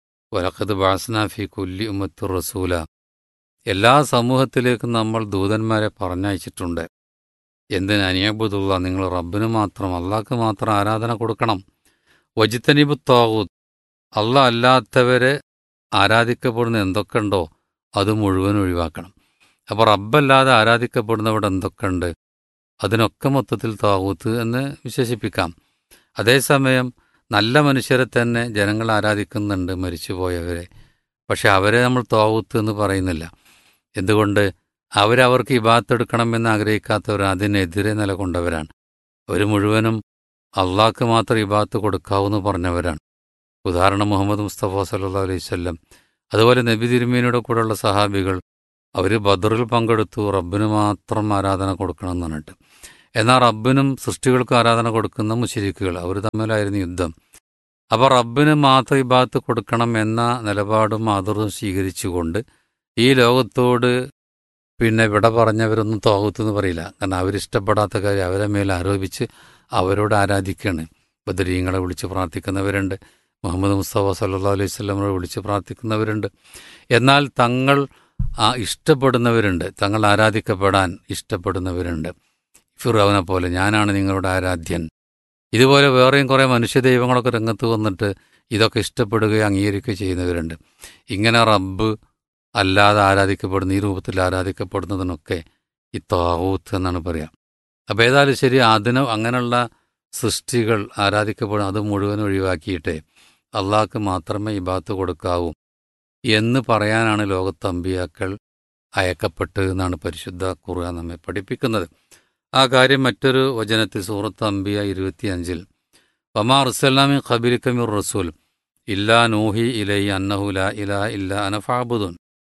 [SPEAKER 5] വലഖദ് ബാസ്നാഫി കുല്ലി ഉമ്മത്തു റസൂല എല്ലാ സമൂഹത്തിലേക്കും നമ്മൾ ദൂതന്മാരെ പറഞ്ഞയച്ചിട്ടുണ്ട് എന്തിന് അനിയബുദുള്ള നിങ്ങൾ റബ്ബിന് മാത്രം അള്ളാഹ്ക്ക് മാത്രം ആരാധന കൊടുക്കണം വജിത്തനിബു താവൂത്ത് അല്ല അല്ലാത്തവരെ ആരാധിക്കപ്പെടുന്ന എന്തൊക്കെയുണ്ടോ അത് മുഴുവൻ ഒഴിവാക്കണം അപ്പോൾ റബ്ബല്ലാതെ ആരാധിക്കപ്പെടുന്നവിടെ എന്തൊക്കെയുണ്ട് അതിനൊക്കെ മൊത്തത്തിൽ താവൂത്ത് എന്ന് വിശേഷിപ്പിക്കാം അതേസമയം നല്ല മനുഷ്യരെ തന്നെ ജനങ്ങൾ ആരാധിക്കുന്നുണ്ട് മരിച്ചുപോയവരെ പക്ഷെ അവരെ നമ്മൾ താവൂത്ത് എന്ന് പറയുന്നില്ല എന്തുകൊണ്ട് അവരവർക്ക് ഇബാത്തെടുക്കണമെന്ന് ആഗ്രഹിക്കാത്തവർ അതിനെതിരെ നിലകൊണ്ടവരാണ് അവർ മുഴുവനും അള്ളാഹ്ക്ക് മാത്രം ഇബാത്ത് കൊടുക്കാവൂന്ന് പറഞ്ഞവരാണ് ഉദാഹരണം മുഹമ്മദ് മുസ്തഫ സല്ലാ അലൈഹി സ്വല്ലം അതുപോലെ നബി തിരുമീനയുടെ കൂടെയുള്ള സഹാബികൾ അവർ ബദറിൽ പങ്കെടുത്തു റബ്ബിന് മാത്രം ആരാധന കൊടുക്കണം എന്ന് പറഞ്ഞിട്ട് എന്നാൽ റബ്ബിനും സൃഷ്ടികൾക്കും ആരാധന കൊടുക്കുന്ന മുശരിക്കുകൾ അവർ തമ്മിലായിരുന്നു യുദ്ധം അപ്പോൾ റബ്ബിന് മാത്രം ഇബാത്ത് കൊടുക്കണം എന്ന നിലപാടും മാതൃവും സ്വീകരിച്ചുകൊണ്ട് ഈ ലോകത്തോട് പിന്നെ ഇവിടെ പറഞ്ഞവരൊന്നും തോകത്തെന്ന് പറയില്ല കാരണം അവരിഷ്ടപ്പെടാത്ത കാര്യം അവരെ മേൽ ആരോപിച്ച് അവരോട് ആരാധിക്കുകയാണ് ബദരീങ്ങളെ വിളിച്ച് പ്രാർത്ഥിക്കുന്നവരുണ്ട് മുഹമ്മദ് മുസ്തഫ സല്ലാ അലൈഹി സ്വലമെ വിളിച്ച് പ്രാർത്ഥിക്കുന്നവരുണ്ട് എന്നാൽ തങ്ങൾ ആ ഇഷ്ടപ്പെടുന്നവരുണ്ട് തങ്ങൾ ആരാധിക്കപ്പെടാൻ ഇഷ്ടപ്പെടുന്നവരുണ്ട് ഫിറോവനെ പോലെ ഞാനാണ് നിങ്ങളുടെ ആരാധ്യൻ ഇതുപോലെ വേറെയും കുറേ മനുഷ്യദൈവങ്ങളൊക്കെ രംഗത്ത് വന്നിട്ട് ഇതൊക്കെ ഇഷ്ടപ്പെടുകയും അംഗീകരിക്കുകയും ചെയ്യുന്നവരുണ്ട് ഇങ്ങനെ റബ്ബ് അല്ലാതെ ആരാധിക്കപ്പെടുന്ന ഈ രൂപത്തിൽ ആരാധിക്കപ്പെടുന്നതിനൊക്കെ ഈ താവൂത്ത് എന്നാണ് പറയാം അപ്പോൾ ഏതായാലും ശരി അതിന് അങ്ങനെയുള്ള സൃഷ്ടികൾ ആരാധിക്കപ്പെടും അത് മുഴുവൻ ഒഴിവാക്കിയിട്ട് അള്ളാഹ്ക്ക് മാത്രമേ ഇബാത്ത് കൊടുക്കാവൂ എന്ന് പറയാനാണ് ലോകത്ത് അമ്പിയാക്കൾ അയക്കപ്പെട്ടത് എന്നാണ് പരിശുദ്ധ ഖുർആൻ നമ്മെ പഠിപ്പിക്കുന്നത് ആ കാര്യം മറ്റൊരു വചനത്തിൽ സൂറത്ത് അംബിയ ഇരുപത്തിയഞ്ചിൽ വമാ റുസല്ലാമി ഖബിലിക്കമിർ റസൂൽ ഇല്ലാ നൂഹി ഇലൈ അന്നഹു ലാ ഇലാ ഇല്ല അനഫാബുദുൻ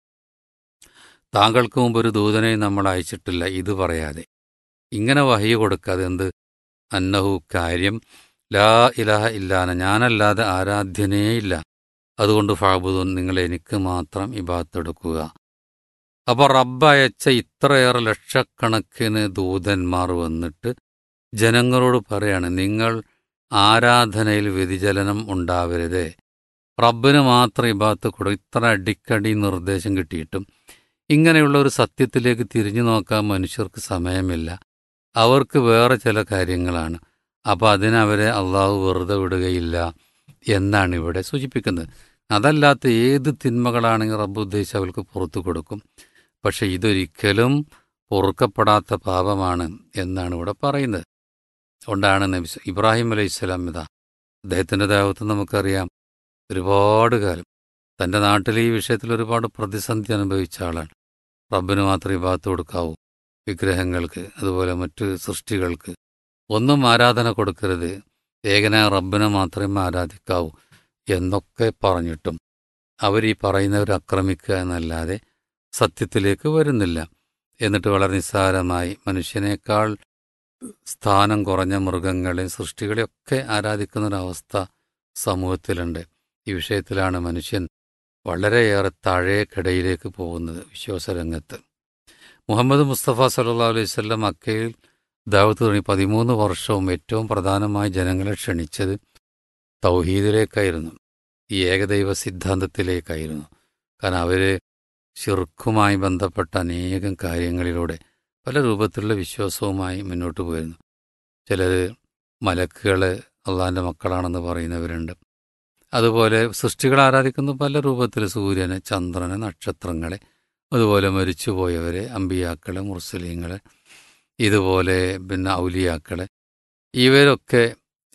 [SPEAKER 5] താങ്കൾക്ക് മുമ്പ് ഒരു ദൂതനെ നമ്മൾ അയച്ചിട്ടില്ല ഇത് പറയാതെ ഇങ്ങനെ വഹി കൊടുക്കാതെ എന്ത് അന്നഹു കാര്യം ലാ ഇലാഹ ഇല്ലാന ഞാനല്ലാതെ ആരാധ്യനേ ഇല്ല അതുകൊണ്ട് ഫാബുദുൻ നിങ്ങൾ എനിക്ക് മാത്രം ഇബാത്തെടുക്കുക അപ്പോൾ റബ്ബ് അയച്ച ഇത്രയേറെ ലക്ഷക്കണക്കിന് ദൂതന്മാർ വന്നിട്ട് ജനങ്ങളോട് പറയാണ് നിങ്ങൾ ആരാധനയിൽ വ്യതിചലനം ഉണ്ടാവരുതേ റബ്ബിന് മാത്രം ഇബാത്ത് കൊടു ഇത്ര അടിക്കടി നിർദ്ദേശം കിട്ടിയിട്ടും ഇങ്ങനെയുള്ള ഒരു സത്യത്തിലേക്ക് തിരിഞ്ഞു നോക്കാൻ മനുഷ്യർക്ക് സമയമില്ല അവർക്ക് വേറെ ചില കാര്യങ്ങളാണ് അപ്പോൾ അതിനവരെ അള്ളാഹു വെറുതെ വിടുകയില്ല എന്നാണ് ഇവിടെ സൂചിപ്പിക്കുന്നത് അതല്ലാത്ത ഏത് തിന്മകളാണെങ്കിൽ റബ്ബ് ഉദ്ദേശിച്ച് അവർക്ക് പുറത്തു കൊടുക്കും പക്ഷെ ഇതൊരിക്കലും പൊറുക്കപ്പെടാത്ത പാപമാണ് എന്നാണ് ഇവിടെ പറയുന്നത് അതുകൊണ്ടാണ് നബി സ- ഇബ്രാഹിം അലൈഹി സ്വലാം ഇതാ അദ്ദേഹത്തിൻ്റെ ദേവത്വം നമുക്കറിയാം ഒരുപാട് കാലം തൻ്റെ നാട്ടിൽ ഈ വിഷയത്തിൽ ഒരുപാട് പ്രതിസന്ധി അനുഭവിച്ച ആളാണ് റബ്ബിന് മാത്രമേ ഭാഗത്ത് കൊടുക്കാവൂ വിഗ്രഹങ്ങൾക്ക് അതുപോലെ മറ്റ് സൃഷ്ടികൾക്ക് ഒന്നും ആരാധന കൊടുക്കരുത് ഏകനായ റബ്ബിനെ മാത്രമേ ആരാധിക്കാവൂ എന്നൊക്കെ പറഞ്ഞിട്ടും അവർ ഈ പറയുന്നവർ ആക്രമിക്കുക എന്നല്ലാതെ സത്യത്തിലേക്ക് വരുന്നില്ല എന്നിട്ട് വളരെ നിസ്സാരമായി മനുഷ്യനേക്കാൾ സ്ഥാനം കുറഞ്ഞ മൃഗങ്ങളെ സൃഷ്ടികളെയൊക്കെ ആരാധിക്കുന്നൊരവസ്ഥ സമൂഹത്തിലുണ്ട് ഈ വിഷയത്തിലാണ് മനുഷ്യൻ വളരെയേറെ താഴേക്കിടയിലേക്ക് പോകുന്നത് വിശ്വാസരംഗത്ത് മുഹമ്മദ് മുസ്തഫ സല്ലാ അലൈഹി സ്വല്ലം മക്കയിൽ ദാവത്ത് തുടങ്ങി പതിമൂന്ന് വർഷവും ഏറ്റവും പ്രധാനമായി ജനങ്ങളെ ക്ഷണിച്ചത് തൗഹീദിലേക്കായിരുന്നു ഈ ഏകദൈവ സിദ്ധാന്തത്തിലേക്കായിരുന്നു കാരണം അവർ ഷിർക്കുമായി ബന്ധപ്പെട്ട അനേകം കാര്യങ്ങളിലൂടെ പല രൂപത്തിലുള്ള വിശ്വാസവുമായി മുന്നോട്ട് പോയിരുന്നു ചിലർ മലക്കുകൾ അള്ളാഹിൻ്റെ മക്കളാണെന്ന് പറയുന്നവരുണ്ട് അതുപോലെ സൃഷ്ടികളെ ആരാധിക്കുന്ന പല രൂപത്തിൽ സൂര്യനെ ചന്ദ്രനെ നക്ഷത്രങ്ങളെ അതുപോലെ മരിച്ചുപോയവരെ അമ്പിയാക്കളെ മുർസലീങ്ങളെ ഇതുപോലെ പിന്നെ ഔലിയാക്കളെ ഇവരൊക്കെ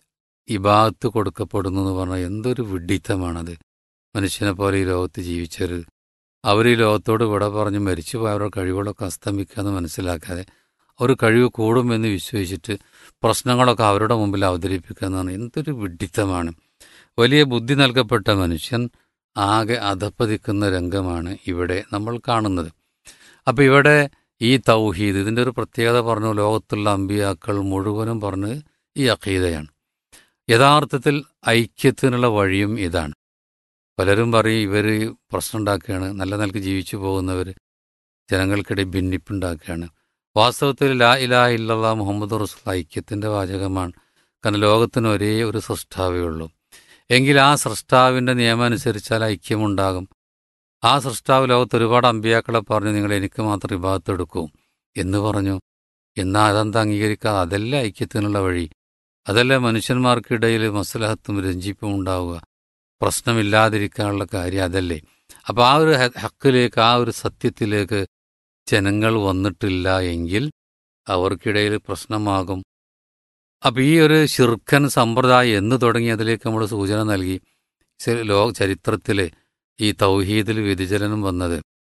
[SPEAKER 5] ഇബാത്ത് കൊടുക്കപ്പെടുന്നു എന്ന് പറഞ്ഞാൽ എന്തൊരു വിഡിത്തമാണത് മനുഷ്യനെ പോലെ ഈ ലോകത്ത് ജീവിച്ചവർ അവർ ഈ ലോകത്തോട് വിട പറഞ്ഞ് മരിച്ചുപോയ അവരുടെ കഴിവുകളൊക്കെ അസ്തമിക്കുക എന്ന് മനസ്സിലാക്കാതെ ഒരു കഴിവ് കൂടുമെന്ന് വിശ്വസിച്ചിട്ട് പ്രശ്നങ്ങളൊക്കെ അവരുടെ മുമ്പിൽ അവതരിപ്പിക്കുക എന്നാണ് എന്തൊരു വിഡിത്തമാണ് വലിയ ബുദ്ധി നൽകപ്പെട്ട മനുഷ്യൻ ആകെ അധപ്പതിക്കുന്ന രംഗമാണ് ഇവിടെ നമ്മൾ കാണുന്നത് അപ്പം ഇവിടെ ഈ തൗഹീദ് ഇതിൻ്റെ ഒരു പ്രത്യേകത പറഞ്ഞു ലോകത്തുള്ള അമ്പിയാക്കൾ മുഴുവനും പറഞ്ഞ് ഈ അഖീദയാണ് യഥാർത്ഥത്തിൽ ഐക്യത്തിനുള്ള വഴിയും ഇതാണ് പലരും പറയും ഇവർ പ്രശ്നം ഉണ്ടാക്കുകയാണ് നല്ല നിലക്ക് ജീവിച്ചു പോകുന്നവർ ജനങ്ങൾക്കിടയിൽ ഭിന്നിപ്പുണ്ടാക്കുകയാണ് വാസ്തവത്തിൽ ലാ ഇലാ ഇല്ലല്ലാ മുഹമ്മദ് റസൂൽ ഐക്യത്തിൻ്റെ വാചകമാണ് കാരണം ലോകത്തിന് ഒരേ ഒരു സൃഷ്ടാവേ ഉള്ളൂ എങ്കിൽ ആ സൃഷ്ടാവിൻ്റെ നിയമം അനുസരിച്ചാൽ ഐക്യമുണ്ടാകും ആ സൃഷ്ടാവ് ലോകത്ത് ഒരുപാട് അമ്പിയാക്കളെ പറഞ്ഞു നിങ്ങൾ എനിക്ക് മാത്രം വിഭാഗത്ത് എടുക്കൂ എന്ന് പറഞ്ഞു എന്നാൽ അതെന്താ അംഗീകരിക്കാതെ അതല്ല ഐക്യത്തിനുള്ള വഴി അതല്ല മനുഷ്യന്മാർക്കിടയിൽ മസ്ലഹത്തും രഞ്ജിപ്പും ഉണ്ടാവുക പ്രശ്നമില്ലാതിരിക്കാനുള്ള കാര്യം അതല്ലേ അപ്പോൾ ആ ഒരു ഹ- ഹക്കിലേക്ക് ആ ഒരു സത്യത്തിലേക്ക് ജനങ്ങൾ വന്നിട്ടില്ല എങ്കിൽ അവർക്കിടയിൽ പ്രശ്നമാകും അപ്പം ഈ ഒരു ശിർക്കൻ സമ്പ്രദായം എന്ന് തുടങ്ങി അതിലേക്ക് നമ്മൾ സൂചന നൽകി ചെ- ലോ ചരിത്രത്തിൽ ഈ തൗഹീദിൽ വ്യതിചലനം വന്നത്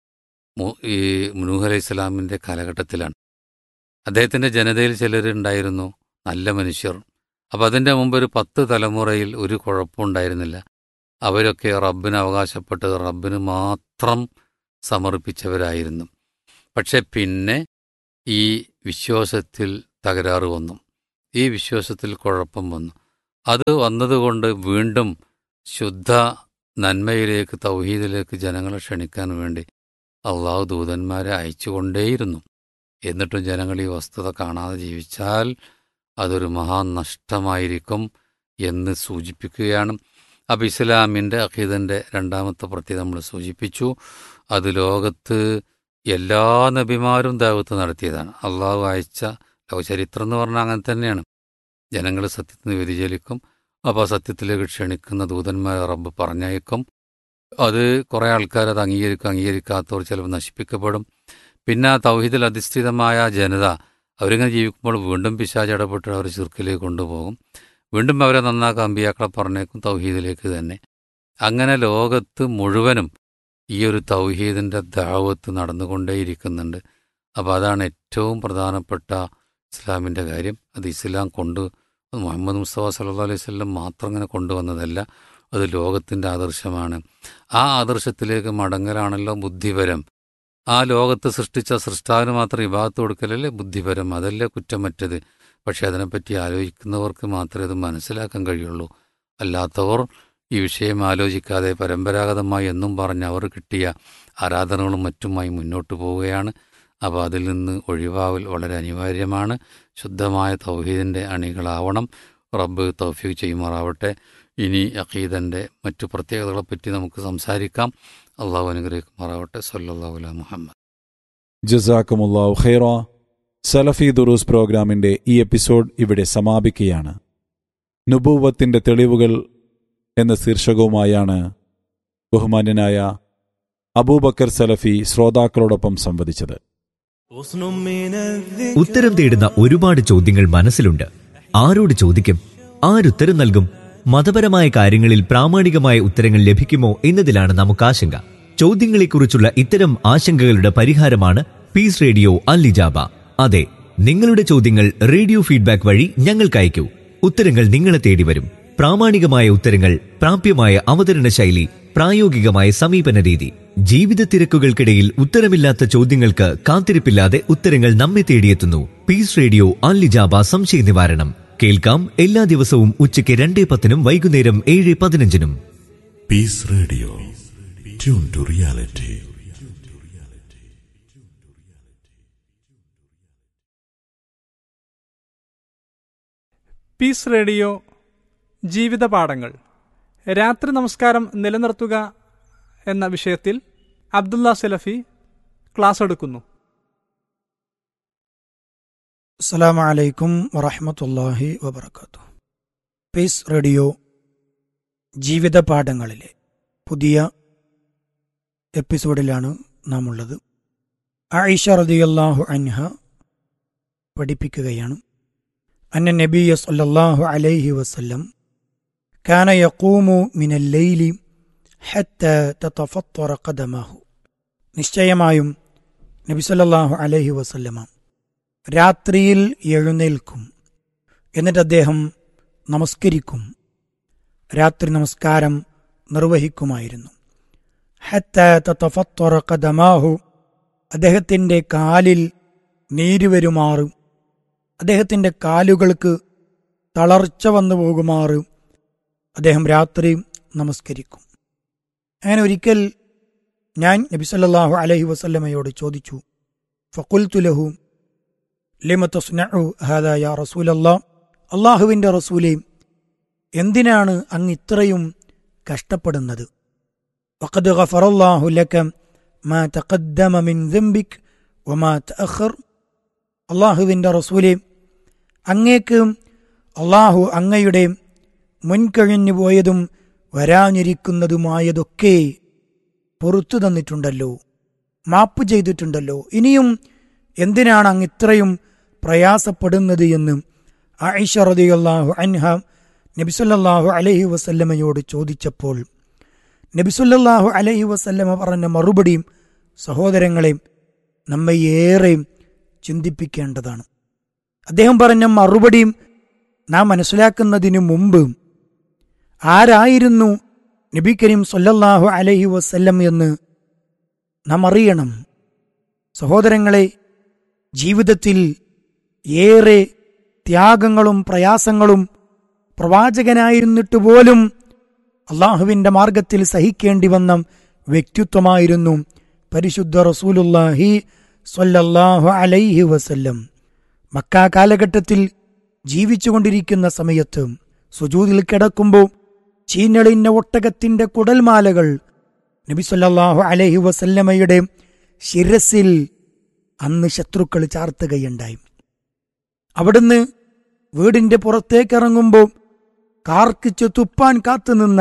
[SPEAKER 5] മു- ഈ മുനൂഹ് അലൈഹി ഇസ്ലാമിൻ്റെ കാലഘട്ടത്തിലാണ് അദ്ദേഹത്തിൻ്റെ ജനതയിൽ ചിലരുണ്ടായിരുന്നു നല്ല മനുഷ്യർ അപ്പം അതിൻ്റെ മുമ്പ് ഒരു പത്ത് തലമുറയിൽ ഒരു കുഴപ്പമുണ്ടായിരുന്നില്ല അവരൊക്കെ റബ്ബിന് അവകാശപ്പെട്ടത് റബ്ബിന് മാത്രം സമർപ്പിച്ചവരായിരുന്നു പക്ഷെ പിന്നെ ഈ വിശ്വാസത്തിൽ തകരാറ് വന്നു ഈ വിശ്വാസത്തിൽ കുഴപ്പം വന്നു അത് വന്നതുകൊണ്ട് വീണ്ടും ശുദ്ധ നന്മയിലേക്ക് തൗഹീദിലേക്ക് ജനങ്ങളെ ക്ഷണിക്കാൻ വേണ്ടി അള്ളാഹു ദൂതന്മാരെ അയച്ചുകൊണ്ടേയിരുന്നു എന്നിട്ടും ജനങ്ങൾ ഈ വസ്തുത കാണാതെ ജീവിച്ചാൽ അതൊരു മഹാനഷ്ടമായിരിക്കും എന്ന് സൂചിപ്പിക്കുകയാണ് അപ്പം ഇസ്ലാമിൻ്റെ അഖീദൻ്റെ രണ്ടാമത്തെ പ്രത്യേകത നമ്മൾ സൂചിപ്പിച്ചു അത് ലോകത്ത് എല്ലാ നബിമാരും ദാവത്ത് നടത്തിയതാണ് അള്ളാഹു അയച്ച ലോകചരിത്രം എന്ന് പറഞ്ഞാൽ അങ്ങനെ തന്നെയാണ് ജനങ്ങൾ സത്യത്തിൽ നിന്ന് വ്യതിചലിക്കും അപ്പോൾ സത്യത്തിലേക്ക് ക്ഷണിക്കുന്ന ദൂതന്മാരെ റബ്ബ് പറഞ്ഞയക്കും അത് കുറേ ആൾക്കാർ അത് അംഗീകരിക്കും അംഗീകരിക്കാത്തവർ ചിലപ്പോൾ നശിപ്പിക്കപ്പെടും പിന്നെ ആ തൗഹീദിൽ അധിഷ്ഠിതമായ ജനത അവരിങ്ങനെ ജീവിക്കുമ്പോൾ വീണ്ടും പിശാച് ഇടപെട്ട് അവർ ചുരുക്കിലേക്ക് കൊണ്ടുപോകും വീണ്ടും അവരെ നന്നാക്കാൻ അമ്പിയാക്കളെ പറഞ്ഞേക്കും തൗഹീദിലേക്ക് തന്നെ അങ്ങനെ ലോകത്ത് മുഴുവനും ഈ ഒരു തൗഹീദിൻ്റെ ദാവത്ത് നടന്നുകൊണ്ടേയിരിക്കുന്നുണ്ട് അപ്പോൾ അതാണ് ഏറ്റവും പ്രധാനപ്പെട്ട ഇസ്ലാമിൻ്റെ കാര്യം അത് ഇസ്ലാം കൊണ്ട് മുഹമ്മദ് മുസ്തഫ സല്ലല്ലാഹു അലൈഹി വസല്ലം മാത്രം ഇങ്ങനെ കൊണ്ടുവന്നതല്ല അത് ലോകത്തിൻ്റെ ആദർശമാണ് ആ ആദർശത്തിലേക്ക് മടങ്ങലാണല്ലോ ബുദ്ധിപരം ആ ലോകത്ത് സൃഷ്ടിച്ച സൃഷ്ടാവിന് മാത്രം വിഭാഗത്ത് കൊടുക്കലല്ലേ ബുദ്ധിപരം അതല്ലേ കുറ്റമറ്റത് പക്ഷെ അതിനെപ്പറ്റി ആലോചിക്കുന്നവർക്ക് മാത്രമേ അത് മനസ്സിലാക്കാൻ കഴിയുള്ളൂ അല്ലാത്തവർ ഈ വിഷയം ആലോചിക്കാതെ പരമ്പരാഗതമായി എന്നും പറഞ്ഞ് അവർ കിട്ടിയ ആരാധനകളും മറ്റുമായി മുന്നോട്ട് പോവുകയാണ് അപ്പോൾ അതിൽ നിന്ന് ഒഴിവാവൽ വളരെ അനിവാര്യമാണ് ശുദ്ധമായ തൗഹീദിൻ്റെ അണികളാവണം റബ്ബ് തൗഫീഖ് ചെയ്യുമാറാവട്ടെ ഇനി അഖീദൻ്റെ മറ്റു പ്രത്യേകതകളെപ്പറ്റി നമുക്ക് സംസാരിക്കാം അള്ളാഹു അനുഗ്രഹിക്കുമാറാവട്ടെ സല്ലല്ലാഹു അലാ മുഹമ്മദ്
[SPEAKER 4] ജസാക്കുമുല്ലാഹു ഖൈറ സലഫി ദുറൂസ് പ്രോഗ്രാമിന്റെ ഈ എപ്പിസോഡ് ഇവിടെ സമാപിക്കുകയാണ് നുബൂവത്തിന്റെ തെളിവുകൾ എന്ന ശീർഷകവുമായാണ് ബഹുമാന്യനായ അബൂബക്കർ സലഫി ശ്രോതാക്കളോടൊപ്പം സംവദിച്ചത്
[SPEAKER 6] ഉത്തരം തേടുന്ന ഒരുപാട് ചോദ്യങ്ങൾ മനസ്സിലുണ്ട് ആരോട് ചോദിക്കും ആരുത്തരം നൽകും മതപരമായ കാര്യങ്ങളിൽ പ്രാമാണികമായ ഉത്തരങ്ങൾ ലഭിക്കുമോ എന്നതിലാണ് നമുക്ക് ആശങ്ക ചോദ്യങ്ങളെക്കുറിച്ചുള്ള ഇത്തരം ആശങ്കകളുടെ പരിഹാരമാണ് പീസ് റേഡിയോ അല്ലിജാബ അതെ നിങ്ങളുടെ ചോദ്യങ്ങൾ റേഡിയോ ഫീഡ്ബാക്ക് വഴി ഞങ്ങൾക്ക് അയക്കൂ ഉത്തരങ്ങൾ നിങ്ങളെ തേടി വരും പ്രാമാണികമായ ഉത്തരങ്ങൾ പ്രാപ്യമായ അവതരണ ശൈലി പ്രായോഗികമായ സമീപന രീതി ജീവിത തിരക്കുകൾക്കിടയിൽ ഉത്തരമില്ലാത്ത ചോദ്യങ്ങൾക്ക് കാത്തിരിപ്പില്ലാതെ ഉത്തരങ്ങൾ നമ്മെ തേടിയെത്തുന്നു പീസ് റേഡിയോ അല്ലിജാബ സംശയ നിവാരണം കേൾക്കാം എല്ലാ ദിവസവും ഉച്ചയ്ക്ക് രണ്ടേ പത്തിനും വൈകുന്നേരം ഏഴ് പതിനഞ്ചിനും
[SPEAKER 7] Peace Radio. Tune to reality.
[SPEAKER 8] Peace radio ജീവിത പാഠങ്ങൾ രാത്രി നമസ്കാരം നിലനിർത്തുക എന്ന വിഷയത്തിൽ അബ്ദുള്ള സലഫി ക്ലാസ് എടുക്കുന്നു
[SPEAKER 9] അസ്സലാമു അലൈക്കും വറഹ്മത്തുള്ളാഹി വബർക്കാത്തു പീസ് റേഡിയോ ജീവിത പാഠങ്ങളിലെ പുതിയ എപ്പിസോഡിലാണ് നാം ഉള്ളത് ആയിഷ റളിയല്ലാഹു അൻഹ പഠിപ്പിക്കുകയാണ് അന്ന നബിയ സല്ലല്ലാഹു അലൈഹി വസല്ലം കാന യഖൂമു മിനൽ ലൈലി ഹത്ത തതഫത്തറ ഖദമാഹു നിശ്ചയമായും നബി സല്ലല്ലാഹു അലൈഹി വസല്ലമ രാത്രിയിൽ എഴുന്നേൽക്കും എന്നിട്ട് അദ്ദേഹം നമസ്കരിക്കും രാത്രി നമസ്കാരം നിർവഹിക്കുമായിരുന്നു ഹത്ത തതഫത്തറ ഖദമാഹു അദ്ദേഹത്തിൻ്റെ കാലിൽ നീര് വരുമാറ് അദ്ദേഹത്തിൻ്റെ കാലുകൾക്ക് തളർച്ച വന്നു പോകുമാറ് അദ്ദേഹം രാത്രി നമസ്കരിക്കും അങ്ങനെ ഒരിക്കൽ ഞാൻ നബി സല്ലല്ലാഹു അലൈഹി വസല്ലമയോട് ചോദിച്ചു ഫഖുൽതു ലഹു ലിമ തസ്നഉ ഹാദാ യാ റസൂലല്ലാ അള്ളാഹുവിൻ്റെ റസൂലേ എന്തിനാണ് അങ്ങ് ഇത്രയും കഷ്ടപ്പെടുന്നത് വഖദ് ഗഫറല്ലാഹു ലക മാ തഖദ്ദമ മിൻ ദംബിക് വമാ തഅഖർ അള്ളാഹുവിൻ്റെ റസൂലേ അങ്ങേക്ക് അള്ളാഹു അങ്ങയുടെ മുൻകഴിഞ്ഞു പോയതും വരാനിരിക്കുന്നതുമായതൊക്കെ പൊറത്തു തന്നിട്ടുണ്ടല്ലോ മാപ്പ് ചെയ്തിട്ടുണ്ടല്ലോ ഇനിയും എന്തിനാണ് അങ്ങ് ഇത്രയും പ്രയാസപ്പെടുന്നത് എന്ന് ആയിഷ റളിയല്ലാഹു അൻഹ നബിസുല്ലാഹു അലൈഹി വസല്ലമയോട് ചോദിച്ചപ്പോൾ നബിസുല്ലാഹു അലൈഹി വസല്ലമ പറഞ്ഞ മറുപടിയും സഹോദരങ്ങളെ നമ്മെ ഏറെ ചിന്തിപ്പിക്കേണ്ടതാണ് അദ്ദേഹം പറഞ്ഞ മറുപടിയും നാം മനസ്സിലാക്കുന്നതിനു മുമ്പ് ആരായിരുന്നു നബി കരീം സല്ലല്ലാഹു അലൈഹി വസല്ലം എന്ന് നാം അറിയണം സഹോദരങ്ങളെ ജീവിതത്തിൽ ഏറെ ത്യാഗങ്ങളും പ്രയാസങ്ങളും പ്രവാചകനായിരുന്നിട്ട് പോലും അള്ളാഹുവിൻ്റെ മാർഗത്തിൽ സഹിക്കേണ്ടി വന്ന വ്യക്തിത്വമായിരുന്നു പരിശുദ്ധ റസൂലുല്ലാഹി സ്വല്ലല്ലാഹു അലൈഹി വസല്ലം മക്ക കാലഘട്ടത്തിൽ ജീവിച്ചുകൊണ്ടിരിക്കുന്ന സമയത്ത് സുജൂതിൽ കിടക്കുമ്പോൾ ചീഞ്ഞളിഞ്ഞ ഒട്ടകത്തിന്റെ കുടൽമാലകൾ നബി സല്ലല്ലാഹു അലൈഹി വസല്ലമയുടെ ശിരസിൽ അന്ന് ശത്രുക്കൾ ചാർത്തുകയുണ്ടായി അവിടുന്ന് വീടിന്റെ പുറത്തേക്കിറങ്ങുമ്പോൾ കാർക്കിച്ച് തുപ്പാൻ കാത്തുനിന്ന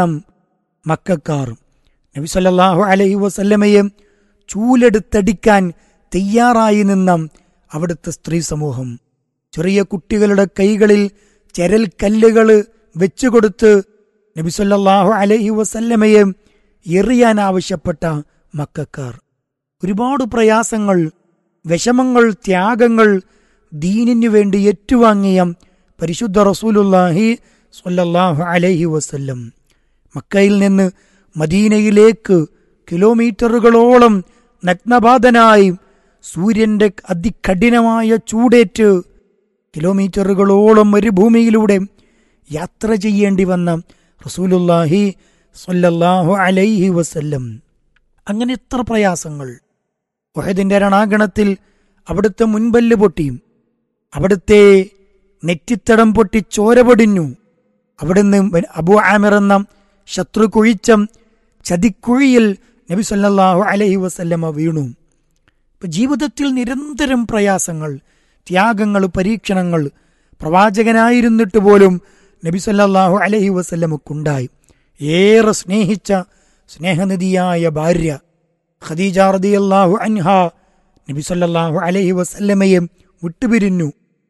[SPEAKER 9] മക്കാർ നബി സല്ലല്ലാഹു അലൈഹി വസല്ലമയെ ചൂലെടുത്തടിക്കാൻ തയ്യാറായി നിന്ന അവിടുത്തെ സ്ത്രീ സമൂഹം ചെറിയ കുട്ടികളുടെ കൈകളിൽ ചെരൽ കല്ലുകൾ വെച്ചുകൊടുത്ത് നബിസല്ലാഹു അലൈഹി വസല്ലമയെ എറിയാൻ ആവശ്യപ്പെട്ട മക്കാർ ഒരുപാട് പ്രയാസങ്ങൾ വിഷമങ്ങൾ ത്യാഗങ്ങൾ ദീനിനു വേണ്ടി ഏറ്റുവാങ്ങിയ പരിശുദ്ധ റസൂലുല്ലാഹി സ്വല്ലല്ലാഹു അലൈഹി വസല്ലം മക്കയിൽ നിന്ന് മദീനയിലേക്ക് കിലോമീറ്ററുകളോളം നഗ്നപാതനായി സൂര്യന്റെ അതികഠിനമായ ചൂടേറ്റ് കിലോമീറ്ററുകളോളം മരുഭൂമിയിലൂടെ യാത്ര ചെയ്യേണ്ടി വന്ന റസൂലുല്ലാഹി സ്വല്ലല്ലാഹു അലൈഹി വസല്ലം അങ്ങനെ എത്ര പ്രയാസങ്ങൾ ഒഹദിന്റെ രണാഗണത്തിൽ അവിടുത്തെ മുൻപല്ല് പൊട്ടി അവിടുത്തെ നെറ്റിത്തടം പൊട്ടി ചോര പൊടിഞ്ഞു അവിടുന്ന് അബു ആമിർ എന്ന ശത്രു കുഴിച്ച ചതിക്കുഴിയിൽ നബി സല്ലല്ലാഹു അലൈഹി വസല്ലമ വീണു ഇപ്പൊ ജീവിതത്തിൽ നിരന്തരം പ്രയാസങ്ങൾ ത്യാഗങ്ങൾ പരീക്ഷണങ്ങൾ പ്രവാചകനായിരുന്നിട്ട് പോലും നബി സല്ലല്ലാഹു അലൈഹി വസല്ലമക്കുണ്ടായി ഏറെ സ്നേഹിച്ച സ്നേഹനിധിയായ ഭാര്യ ഖദീജ റളിയല്ലാഹു അൻഹ നബി സല്ലല്ലാഹു അലൈഹി വസല്ലമയെ വിട്ടുപിരിഞ്ഞു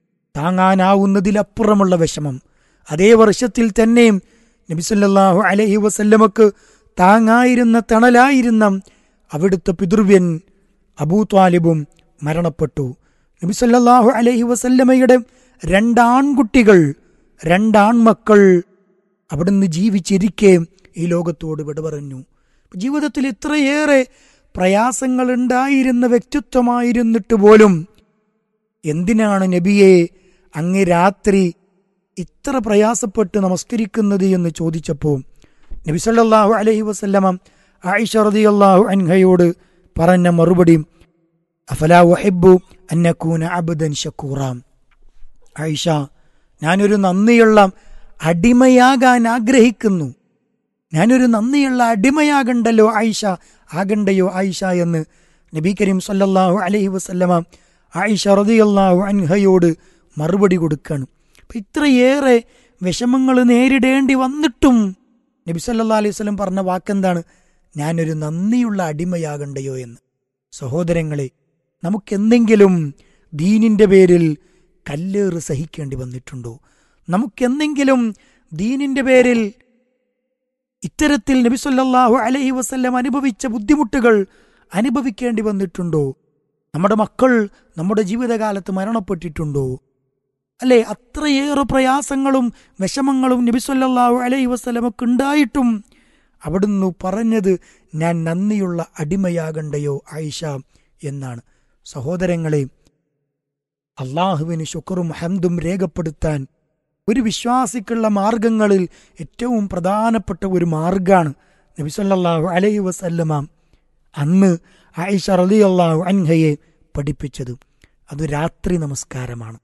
[SPEAKER 9] താങ്ങാനാവുന്നതിലപ്പുറമുള്ള വിഷമം അതേ വർഷത്തിൽ തന്നെ നബി സല്ലല്ലാഹു അലൈഹി വസല്ലമക്ക് താങ്ങായിരുന്ന തണലായിരുന്ന അവിടുത്തെ പിതൃവ്യൻ അബൂ ത്വാലിബും മരണപ്പെട്ടു നബി സല്ലല്ലാഹു അലൈഹി വസല്ലമയുടെ രണ്ടാൺകുട്ടികൾ രണ്ടാൺമക്കൾ അവിടുന്ന് ജീവിച്ചിരിക്കെ ഈ ലോകത്തോട് വിട പറഞ്ഞു ജീവിതത്തിൽ ഇത്രയേറെ പ്രയാസങ്ങൾ ഉണ്ടായിരുന്ന വ്യക്തിത്വമായിരുന്നിട്ട് പോലും എന്തിനാണ് നബിയെ അങ്ങ് രാത്രി ഇത്ര പ്രയാസപ്പെട്ട് നമസ്കരിക്കുന്നത് എന്ന് ചോദിച്ചപ്പോൾ നബി സല്ലല്ലാഹു അലൈഹി വസല്ലമ ആയിഷ റളിയല്ലാഹു അൻഹയോട് പറഞ്ഞ മറുപടി അഫലാ വഹിബ്ബു അന്നകൂന അബ്ദൻ ഷക്കൂറാം ആയിഷ ഞാനൊരു നന്ദിയുള്ള അടിമയാകാൻ ആഗ്രഹിക്കുന്നു ഞാനൊരു നന്ദിയുള്ള അടിമയാകണ്ടല്ലോ ആയിഷ ആകണ്ടയോ ആയിഷ എന്ന് നബി കരീം സല്ലല്ലാഹു അലൈഹി വസല്ലമ ആയിഷ റളിയല്ലാഹു അൻഹയോട് മറുപടി കൊടുക്കുകയാണ് അപ്പം ഇത്രയേറെ വിഷമങ്ങൾ നേരിടേണ്ടി വന്നിട്ടും നബി സല്ലല്ലാഹു അലൈഹി വസല്ലം പറഞ്ഞ വാക്കെന്താണ് ഞാനൊരു നന്ദിയുള്ള അടിമയാകണ്ടയോ എന്ന് സഹോദരങ്ങളെ നമുക്കെന്തെങ്കിലും ദീനിന്റെ പേരിൽ കല്ലേറ് സഹിക്കേണ്ടി വന്നിട്ടുണ്ടോ നമുക്കെന്തെങ്കിലും ദീനിന്റെ പേരിൽ ഇത്തരത്തിൽ നബി സല്ലല്ലാഹു അലൈഹി വസല്ലം അനുഭവിച്ച ബുദ്ധിമുട്ടുകൾ അനുഭവിക്കേണ്ടി വന്നിട്ടുണ്ടോ നമ്മുടെ മക്കൾ നമ്മുടെ ജീവിതകാലത്ത് മരണപ്പെട്ടിട്ടുണ്ടോ അല്ലെ അത്രയേറെ പ്രയാസങ്ങളും വിഷമങ്ങളും നബി സല്ലല്ലാഹു അലൈഹി വസല്ലമക്ക് ഉണ്ടായിട്ടും അവിടുന്ന് പറഞ്ഞത് ഞാൻ നന്ദിയുള്ള അടിമയാകണ്ടയോ ആയിഷ എന്നാണ് സഹോദരങ്ങളെ അള്ളാഹുവിന് ശുക്റും ഹംദും രേഖപ്പെടുത്താൻ ഒരു വിശ്വാസിക്കുള്ള മാർഗങ്ങളിൽ ഏറ്റവും പ്രധാനപ്പെട്ട ഒരു മാർഗാണ് നബിസല്ലാഹു അലൈഹി വസല്ലമ അന്ന് ആയിഷ റളിയല്ലാഹു അൻഹയെ പഠിപ്പിച്ചത് അത് രാത്രി നമസ്കാരമാണ്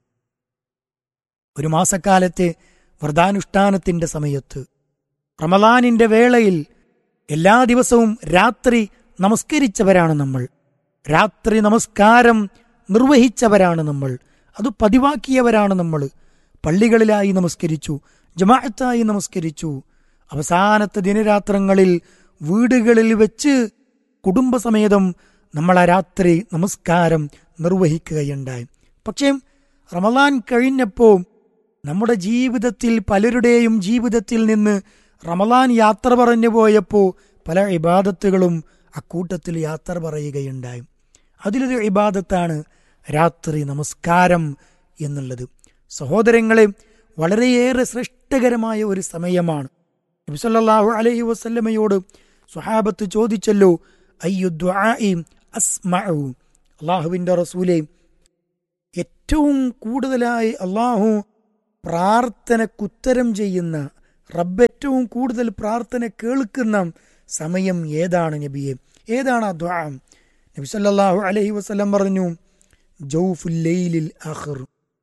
[SPEAKER 9] ഒരു മാസക്കാലത്തെ വ്രതാനുഷ്ഠാനത്തിന്റെ സമയത്ത് റമദാനിന്റെ വേളയിൽ എല്ലാ ദിവസവും രാത്രി നമസ്കരിച്ചവരാണ് നമ്മൾ രാത്രി നമസ്കാരം നിർവഹിച്ചവരാണ് നമ്മൾ അത് പതിവാക്കിയവരാണ് നമ്മൾ പള്ളികളിലായി നമസ്കരിച്ചു ജമാഅത്തായി നമസ്കരിച്ചു അവസാനത്തെ ദിനരാത്രങ്ങളിൽ വീടുകളിൽ വെച്ച് കുടുംബസമേതം നമ്മൾ ആ രാത്രി നമസ്കാരം നിർവഹിക്കുകയുണ്ടായി പക്ഷേ റമദാൻ കഴിഞ്ഞപ്പോൾ നമ്മുടെ ജീവിതത്തിൽ പലരുടെയും ജീവിതത്തിൽ നിന്ന് റമദാൻ യാത്ര പറഞ്ഞു പോയപ്പോൾ പല ഇബാദത്തുകളും അക്കൂട്ടത്തിൽ യാത്ര പറയുകയുണ്ടായി അതിലൊരു ഇബാദത്താണ് രാത്രി നമസ്കാരം എന്നുള്ളത് സഹോദരങ്ങളെ വളരെയേറെ ശ്രേഷ്ഠകരമായ ഒരു സമയമാണ് നബിസല്ലാഹു അലൈഹി വസല്ലമയോട് സുഹാബത്ത് ചോദിച്ചല്ലോ അയ്യുദ്വാഇ അസ്മഉ അള്ളാഹുവിൻ്റെ റസൂലെ ഏറ്റവും കൂടുതലായി അള്ളാഹു പ്രാർത്ഥനക്കുത്തരം ചെയ്യുന്ന റബ്ബ് ഏറ്റവും കൂടുതൽ പ്രാർത്ഥന കേൾക്കുന്ന സമയം ഏതാണ് നബിയെ ഏതാണ് ആ ദ്വാ നബി സല്ലല്ലാഹു അലൈഹി വസല്ലം പറഞ്ഞു ജൗഫുല്ലൈലിൽ ആഖിർ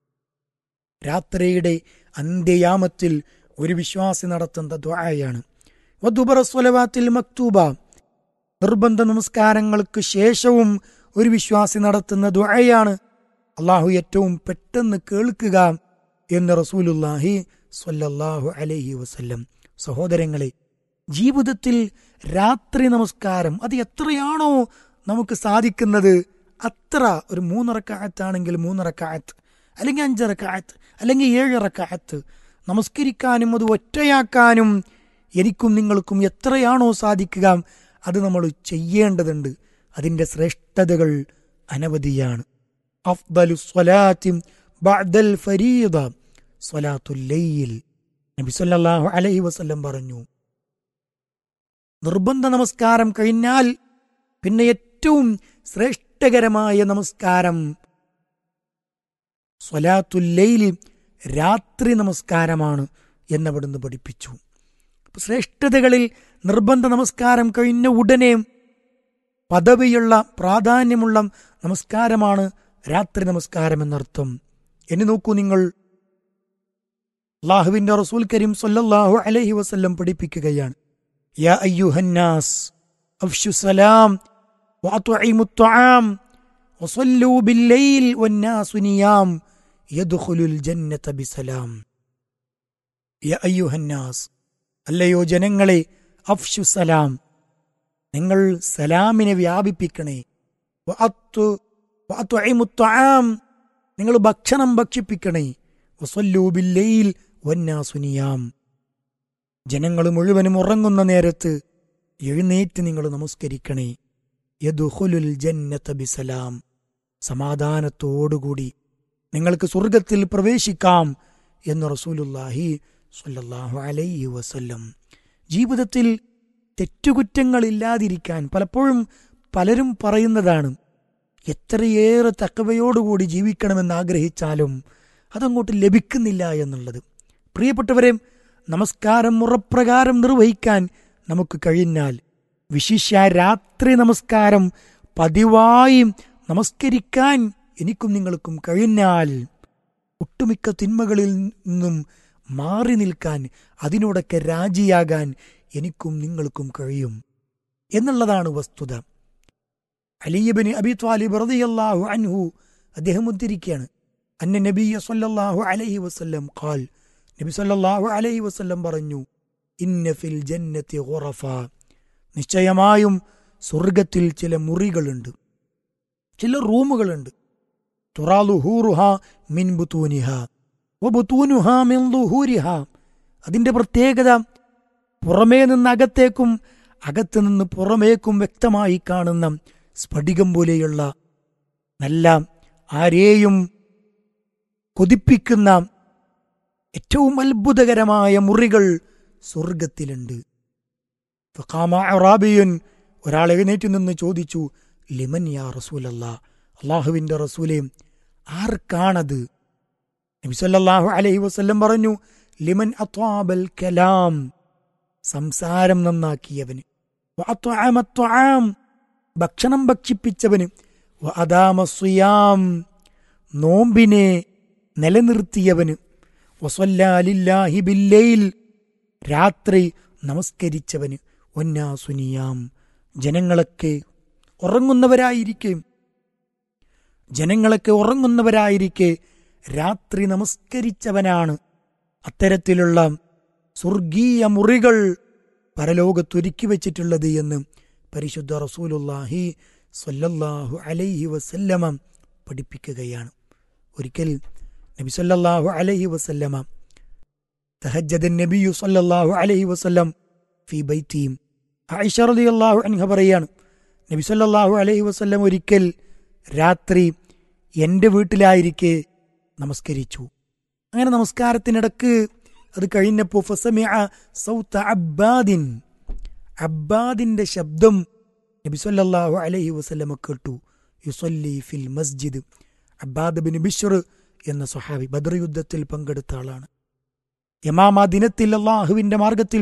[SPEAKER 9] രാത്രിയുടെ അന്ത്യയാമത്തിൽ ഒരു വിശ്വാസി നടത്തുന്ന ദ്വായാണ് വധുബറ സ്വലവാത്തിൽ മക്തൂബ നിർബന്ധ നമസ്കാരങ്ങൾക്ക് ശേഷവും ഒരു വിശ്വാസി നടത്തുന്ന ദ്വായാണ് അള്ളാഹു ഏറ്റവും പെട്ടെന്ന് കേൾക്കുക എന്ന് റസൂലുല്ലാഹി സ്വല്ലല്ലാഹു അലൈഹി വസല്ലം സഹോദരങ്ങളെ ജീവിതത്തിൽ രാത്രി നമസ്കാരം അത് എത്രയാണോ നമുക്ക് സാധിക്കുന്നത് അത്ര ഒരു മൂന്നിറക്കായത്താണെങ്കിൽ മൂന്നിറക്കായത്ത് അല്ലെങ്കിൽ അഞ്ചിറക്കായത്ത് അല്ലെങ്കിൽ ഏഴിറക്കായത്ത് നമസ്കരിക്കാനും അത് ഒറ്റയാക്കാനും എനിക്കും നിങ്ങൾക്കും എത്രയാണോ സാധിക്കുക അത് നമ്മൾ ചെയ്യേണ്ടതുണ്ട് അതിൻ്റെ ശ്രേഷ്ഠതകൾ അനവധിയാണ് അഫ്ദലു സ്വലാത്തി ബഅദൽ ഫരീദ സ്വലാത്തുൽ ലൈൽ നബി സല്ലല്ലാഹു അലൈഹി വസല്ലം പറഞ്ഞു നിർബന്ധ നമസ്കാരം കഴിഞ്ഞാൽ പിന്നെ ഏറ്റവും ശ്രേഷ്ഠകരമായ നമസ്കാരം സ്വലാത്തുല്ലൈലി രാത്രി നമസ്കാരമാണ് എന്നവിടുന്ന് പഠിപ്പിച്ചു ശ്രേഷ്ഠതകളിൽ നിർബന്ധ നമസ്കാരം കഴിഞ്ഞ ഉടനെ പദവിയുള്ള പ്രാധാന്യമുള്ള നമസ്കാരമാണ് രാത്രി നമസ്കാരം എന്നർത്ഥം എന്നെ നോക്കൂ നിങ്ങൾ അള്ളാഹുവിന്റെ റസൂൽ കരീം സല്ലല്ലാഹു അലൈഹി വസല്ലം പഠിപ്പിക്കുകയാണ് യാ അയ്യുഹന്നാസ് അഫ്ഷു സലാം വഅത്ഇമു ത്വആം വസല്ലൂ ബില്ലൈൽ വന്നാസു നിയാം യദ്ഖുലുൽ ജന്നത ബിസലാം യ അയ്യുഹന്നാസ് അല്ലയോ ജനങ്ങളെ അഫ്ഷു സലാം നിങ്ങൾ സലാമിനെ വ്യാപിപ്പിക്കണേ വഅത്തു വഅത്വഇമു ത്വആം നിങ്ങൾ ഭക്ഷണം ഭക്ഷിപ്പിക്കണേ വസല്ലൂ ബില്ലൈൽ വന്നാസു നിയാം ജനങ്ങൾ മുഴുവനും ഉറങ്ങുന്ന നേരത്ത് എഴുന്നേറ്റ് നിങ്ങൾ നമസ്കരിക്കണേ യദുഖുലുൽ ജന്നത ബിസലാം സമാധാനത്തോടുകൂടി നിങ്ങൾക്ക് സ്വർഗത്തിൽ പ്രവേശിക്കാം എന്ന് റസൂലുല്ലാഹി സ്വല്ലല്ലാഹു അലൈഹി വസല്ലം ജീവിതത്തിൽ തെറ്റുകുറ്റങ്ങളില്ലാതിരിക്കാൻ പലപ്പോഴും പലരും പറയുന്നതാണ് എത്രയേറെ തക്കവയോടുകൂടി ജീവിക്കണമെന്ന് ആഗ്രഹിച്ചാലും അതങ്ങോട്ട് ലഭിക്കുന്നില്ല എന്നുള്ളത് പ്രിയപ്പെട്ടവരെ നമസ്കാരം മുറപ്രകാരം നിർവഹിക്കാൻ നമുക്ക് കഴിഞ്ഞാൽ വിശിഷ്യ രാത്രി നമസ്കാരം പതിവായി നമസ്കരിക്കാൻ എനിക്കും നിങ്ങൾക്കും കഴിഞ്ഞാൽ ഒട്ടുമിക്ക തിന്മകളിൽ നിന്നും മാറി നിൽക്കാൻ അതിനോടൊക്കെ രാജിയാകാൻ എനിക്കും നിങ്ങൾക്കും കഴിയും എന്നുള്ളതാണ് വസ്തുത അലിയബിന് അബി ത്വാലിബ് റളിയല്ലാഹു അൻഹു അദ്ദേഹം ഉദ്ധരിക്കുകയാണ് അന്ന നബിയ സല്ലല്ലാഹു അലൈഹി വസല്ലം ഖാൽ നബി സല്ലല്ലാഹു അലൈഹി വസല്ലം പറഞ്ഞു ഇന്ന ഫിൽ ജന്നത്തി ഖുറഫ നിശ്ചയമായും സ്വർഗത്തിൽ ചില മുറികളുണ്ട് ചില റൂമുകളുണ്ട് തുറാലുഹൂറുഹ മിൻ ബുത്തൂനിഹ വബുത്തൂനുഹ മിൻ ലുഹൂരിഹ അതിന്റെ പ്രത്യേകത പുറമേ നിന്ന് അകത്തേക്കും അകത്ത് നിന്ന് പുറമേക്കും വ്യക്തമായി കാണുന്ന സ്ഫടികം പോലെയുള്ള നല്ല ആരെയും കൊതിപ്പിക്കുന്ന ഏറ്റവും അത്ഭുതകരമായ മുറികൾ സ്വർഗത്തിലുണ്ട് ഫഖാമ അറാബിയൻ ഒരാൾ എഴുന്നേറ്റ് നിന്ന് ചോദിച്ചു ലിമൻ യാ റസൂലല്ല അള്ളാഹുവിന്റെ റസൂലെ ആർക്കാണത് നബിസല്ലാഹു അലൈഹി വസല്ലം പറഞ്ഞു ലിമൻ അത്വാബൽ കലാം സംസാരം നന്നാക്കിയവന് വഅത്വഅമ ത്വആം ഭക്ഷണം ഭക്ഷിപ്പിച്ചവന് വഅദാമ സുയാം നോമ്പിനെ നിലനിർത്തിയവന് വസല്ലാലില്ലാഹി ബില്ലൈൽ രാത്രി നമസ്കരിച്ചവന് ഒന്നാസുനിയാം ജനങ്ങളൊക്കെ ഉറങ്ങുന്നവരായിരിക്കെ ജനങ്ങളൊക്കെ ഉറങ്ങുന്നവരായിരിക്കെ രാത്രി നമസ്കരിച്ചവനാണ് അത്തരത്തിലുള്ള സ്വർഗീയ മുറികൾ പരലോകത്തൊരുക്കി വച്ചിട്ടുള്ളത് എന്ന് പരിശുദ്ധ റസൂലുല്ലാഹി സ്വല്ലല്ലാഹു അലൈഹി വസല്ലമ പഠിപ്പിക്കുകയാണ് ഒരിക്കൽ നബി സല്ലല്ലാഹു അലൈഹി വസല്ലമ തഹജ്ജദ നബിയു സല്ലല്ലാഹു അലൈഹി വസല്ലം ഫി ബൈത്തിയും ആയിഷ റളിയല്ലാഹു അൻഹ പറയാണ് നബി സല്ലല്ലാഹു അലൈഹി വസല്ലം ഒരിക്കൽ രാത്രി എൻ്റെ വീട്ടിലായിരിക്കെ നമസ്കരിച്ചു അങ്ങനെ നമസ്കാരത്തിനിടക്ക് അത് കഴിഞ്ഞപ്പോൾ ഫസമിഅ സൗത്ത അബ്ബാദിൻ അബ്ബാദിന്റെ ശബ്ദം നബി സല്ലല്ലാഹു അലൈഹി വസല്ലമ കേട്ടു യുസല്ലി ഫിൽ മസ്ജിദ് അബ്ബാദ് ബിൻ ബിഷർ എന്ന സ്വഹാബി ബദർ യുദ്ധത്തിൽ പങ്കെടുത്ത ആളാണ് യമാമ ദിനത്തിൽ അള്ളാഹുവിന്റെ മാർഗത്തിൽ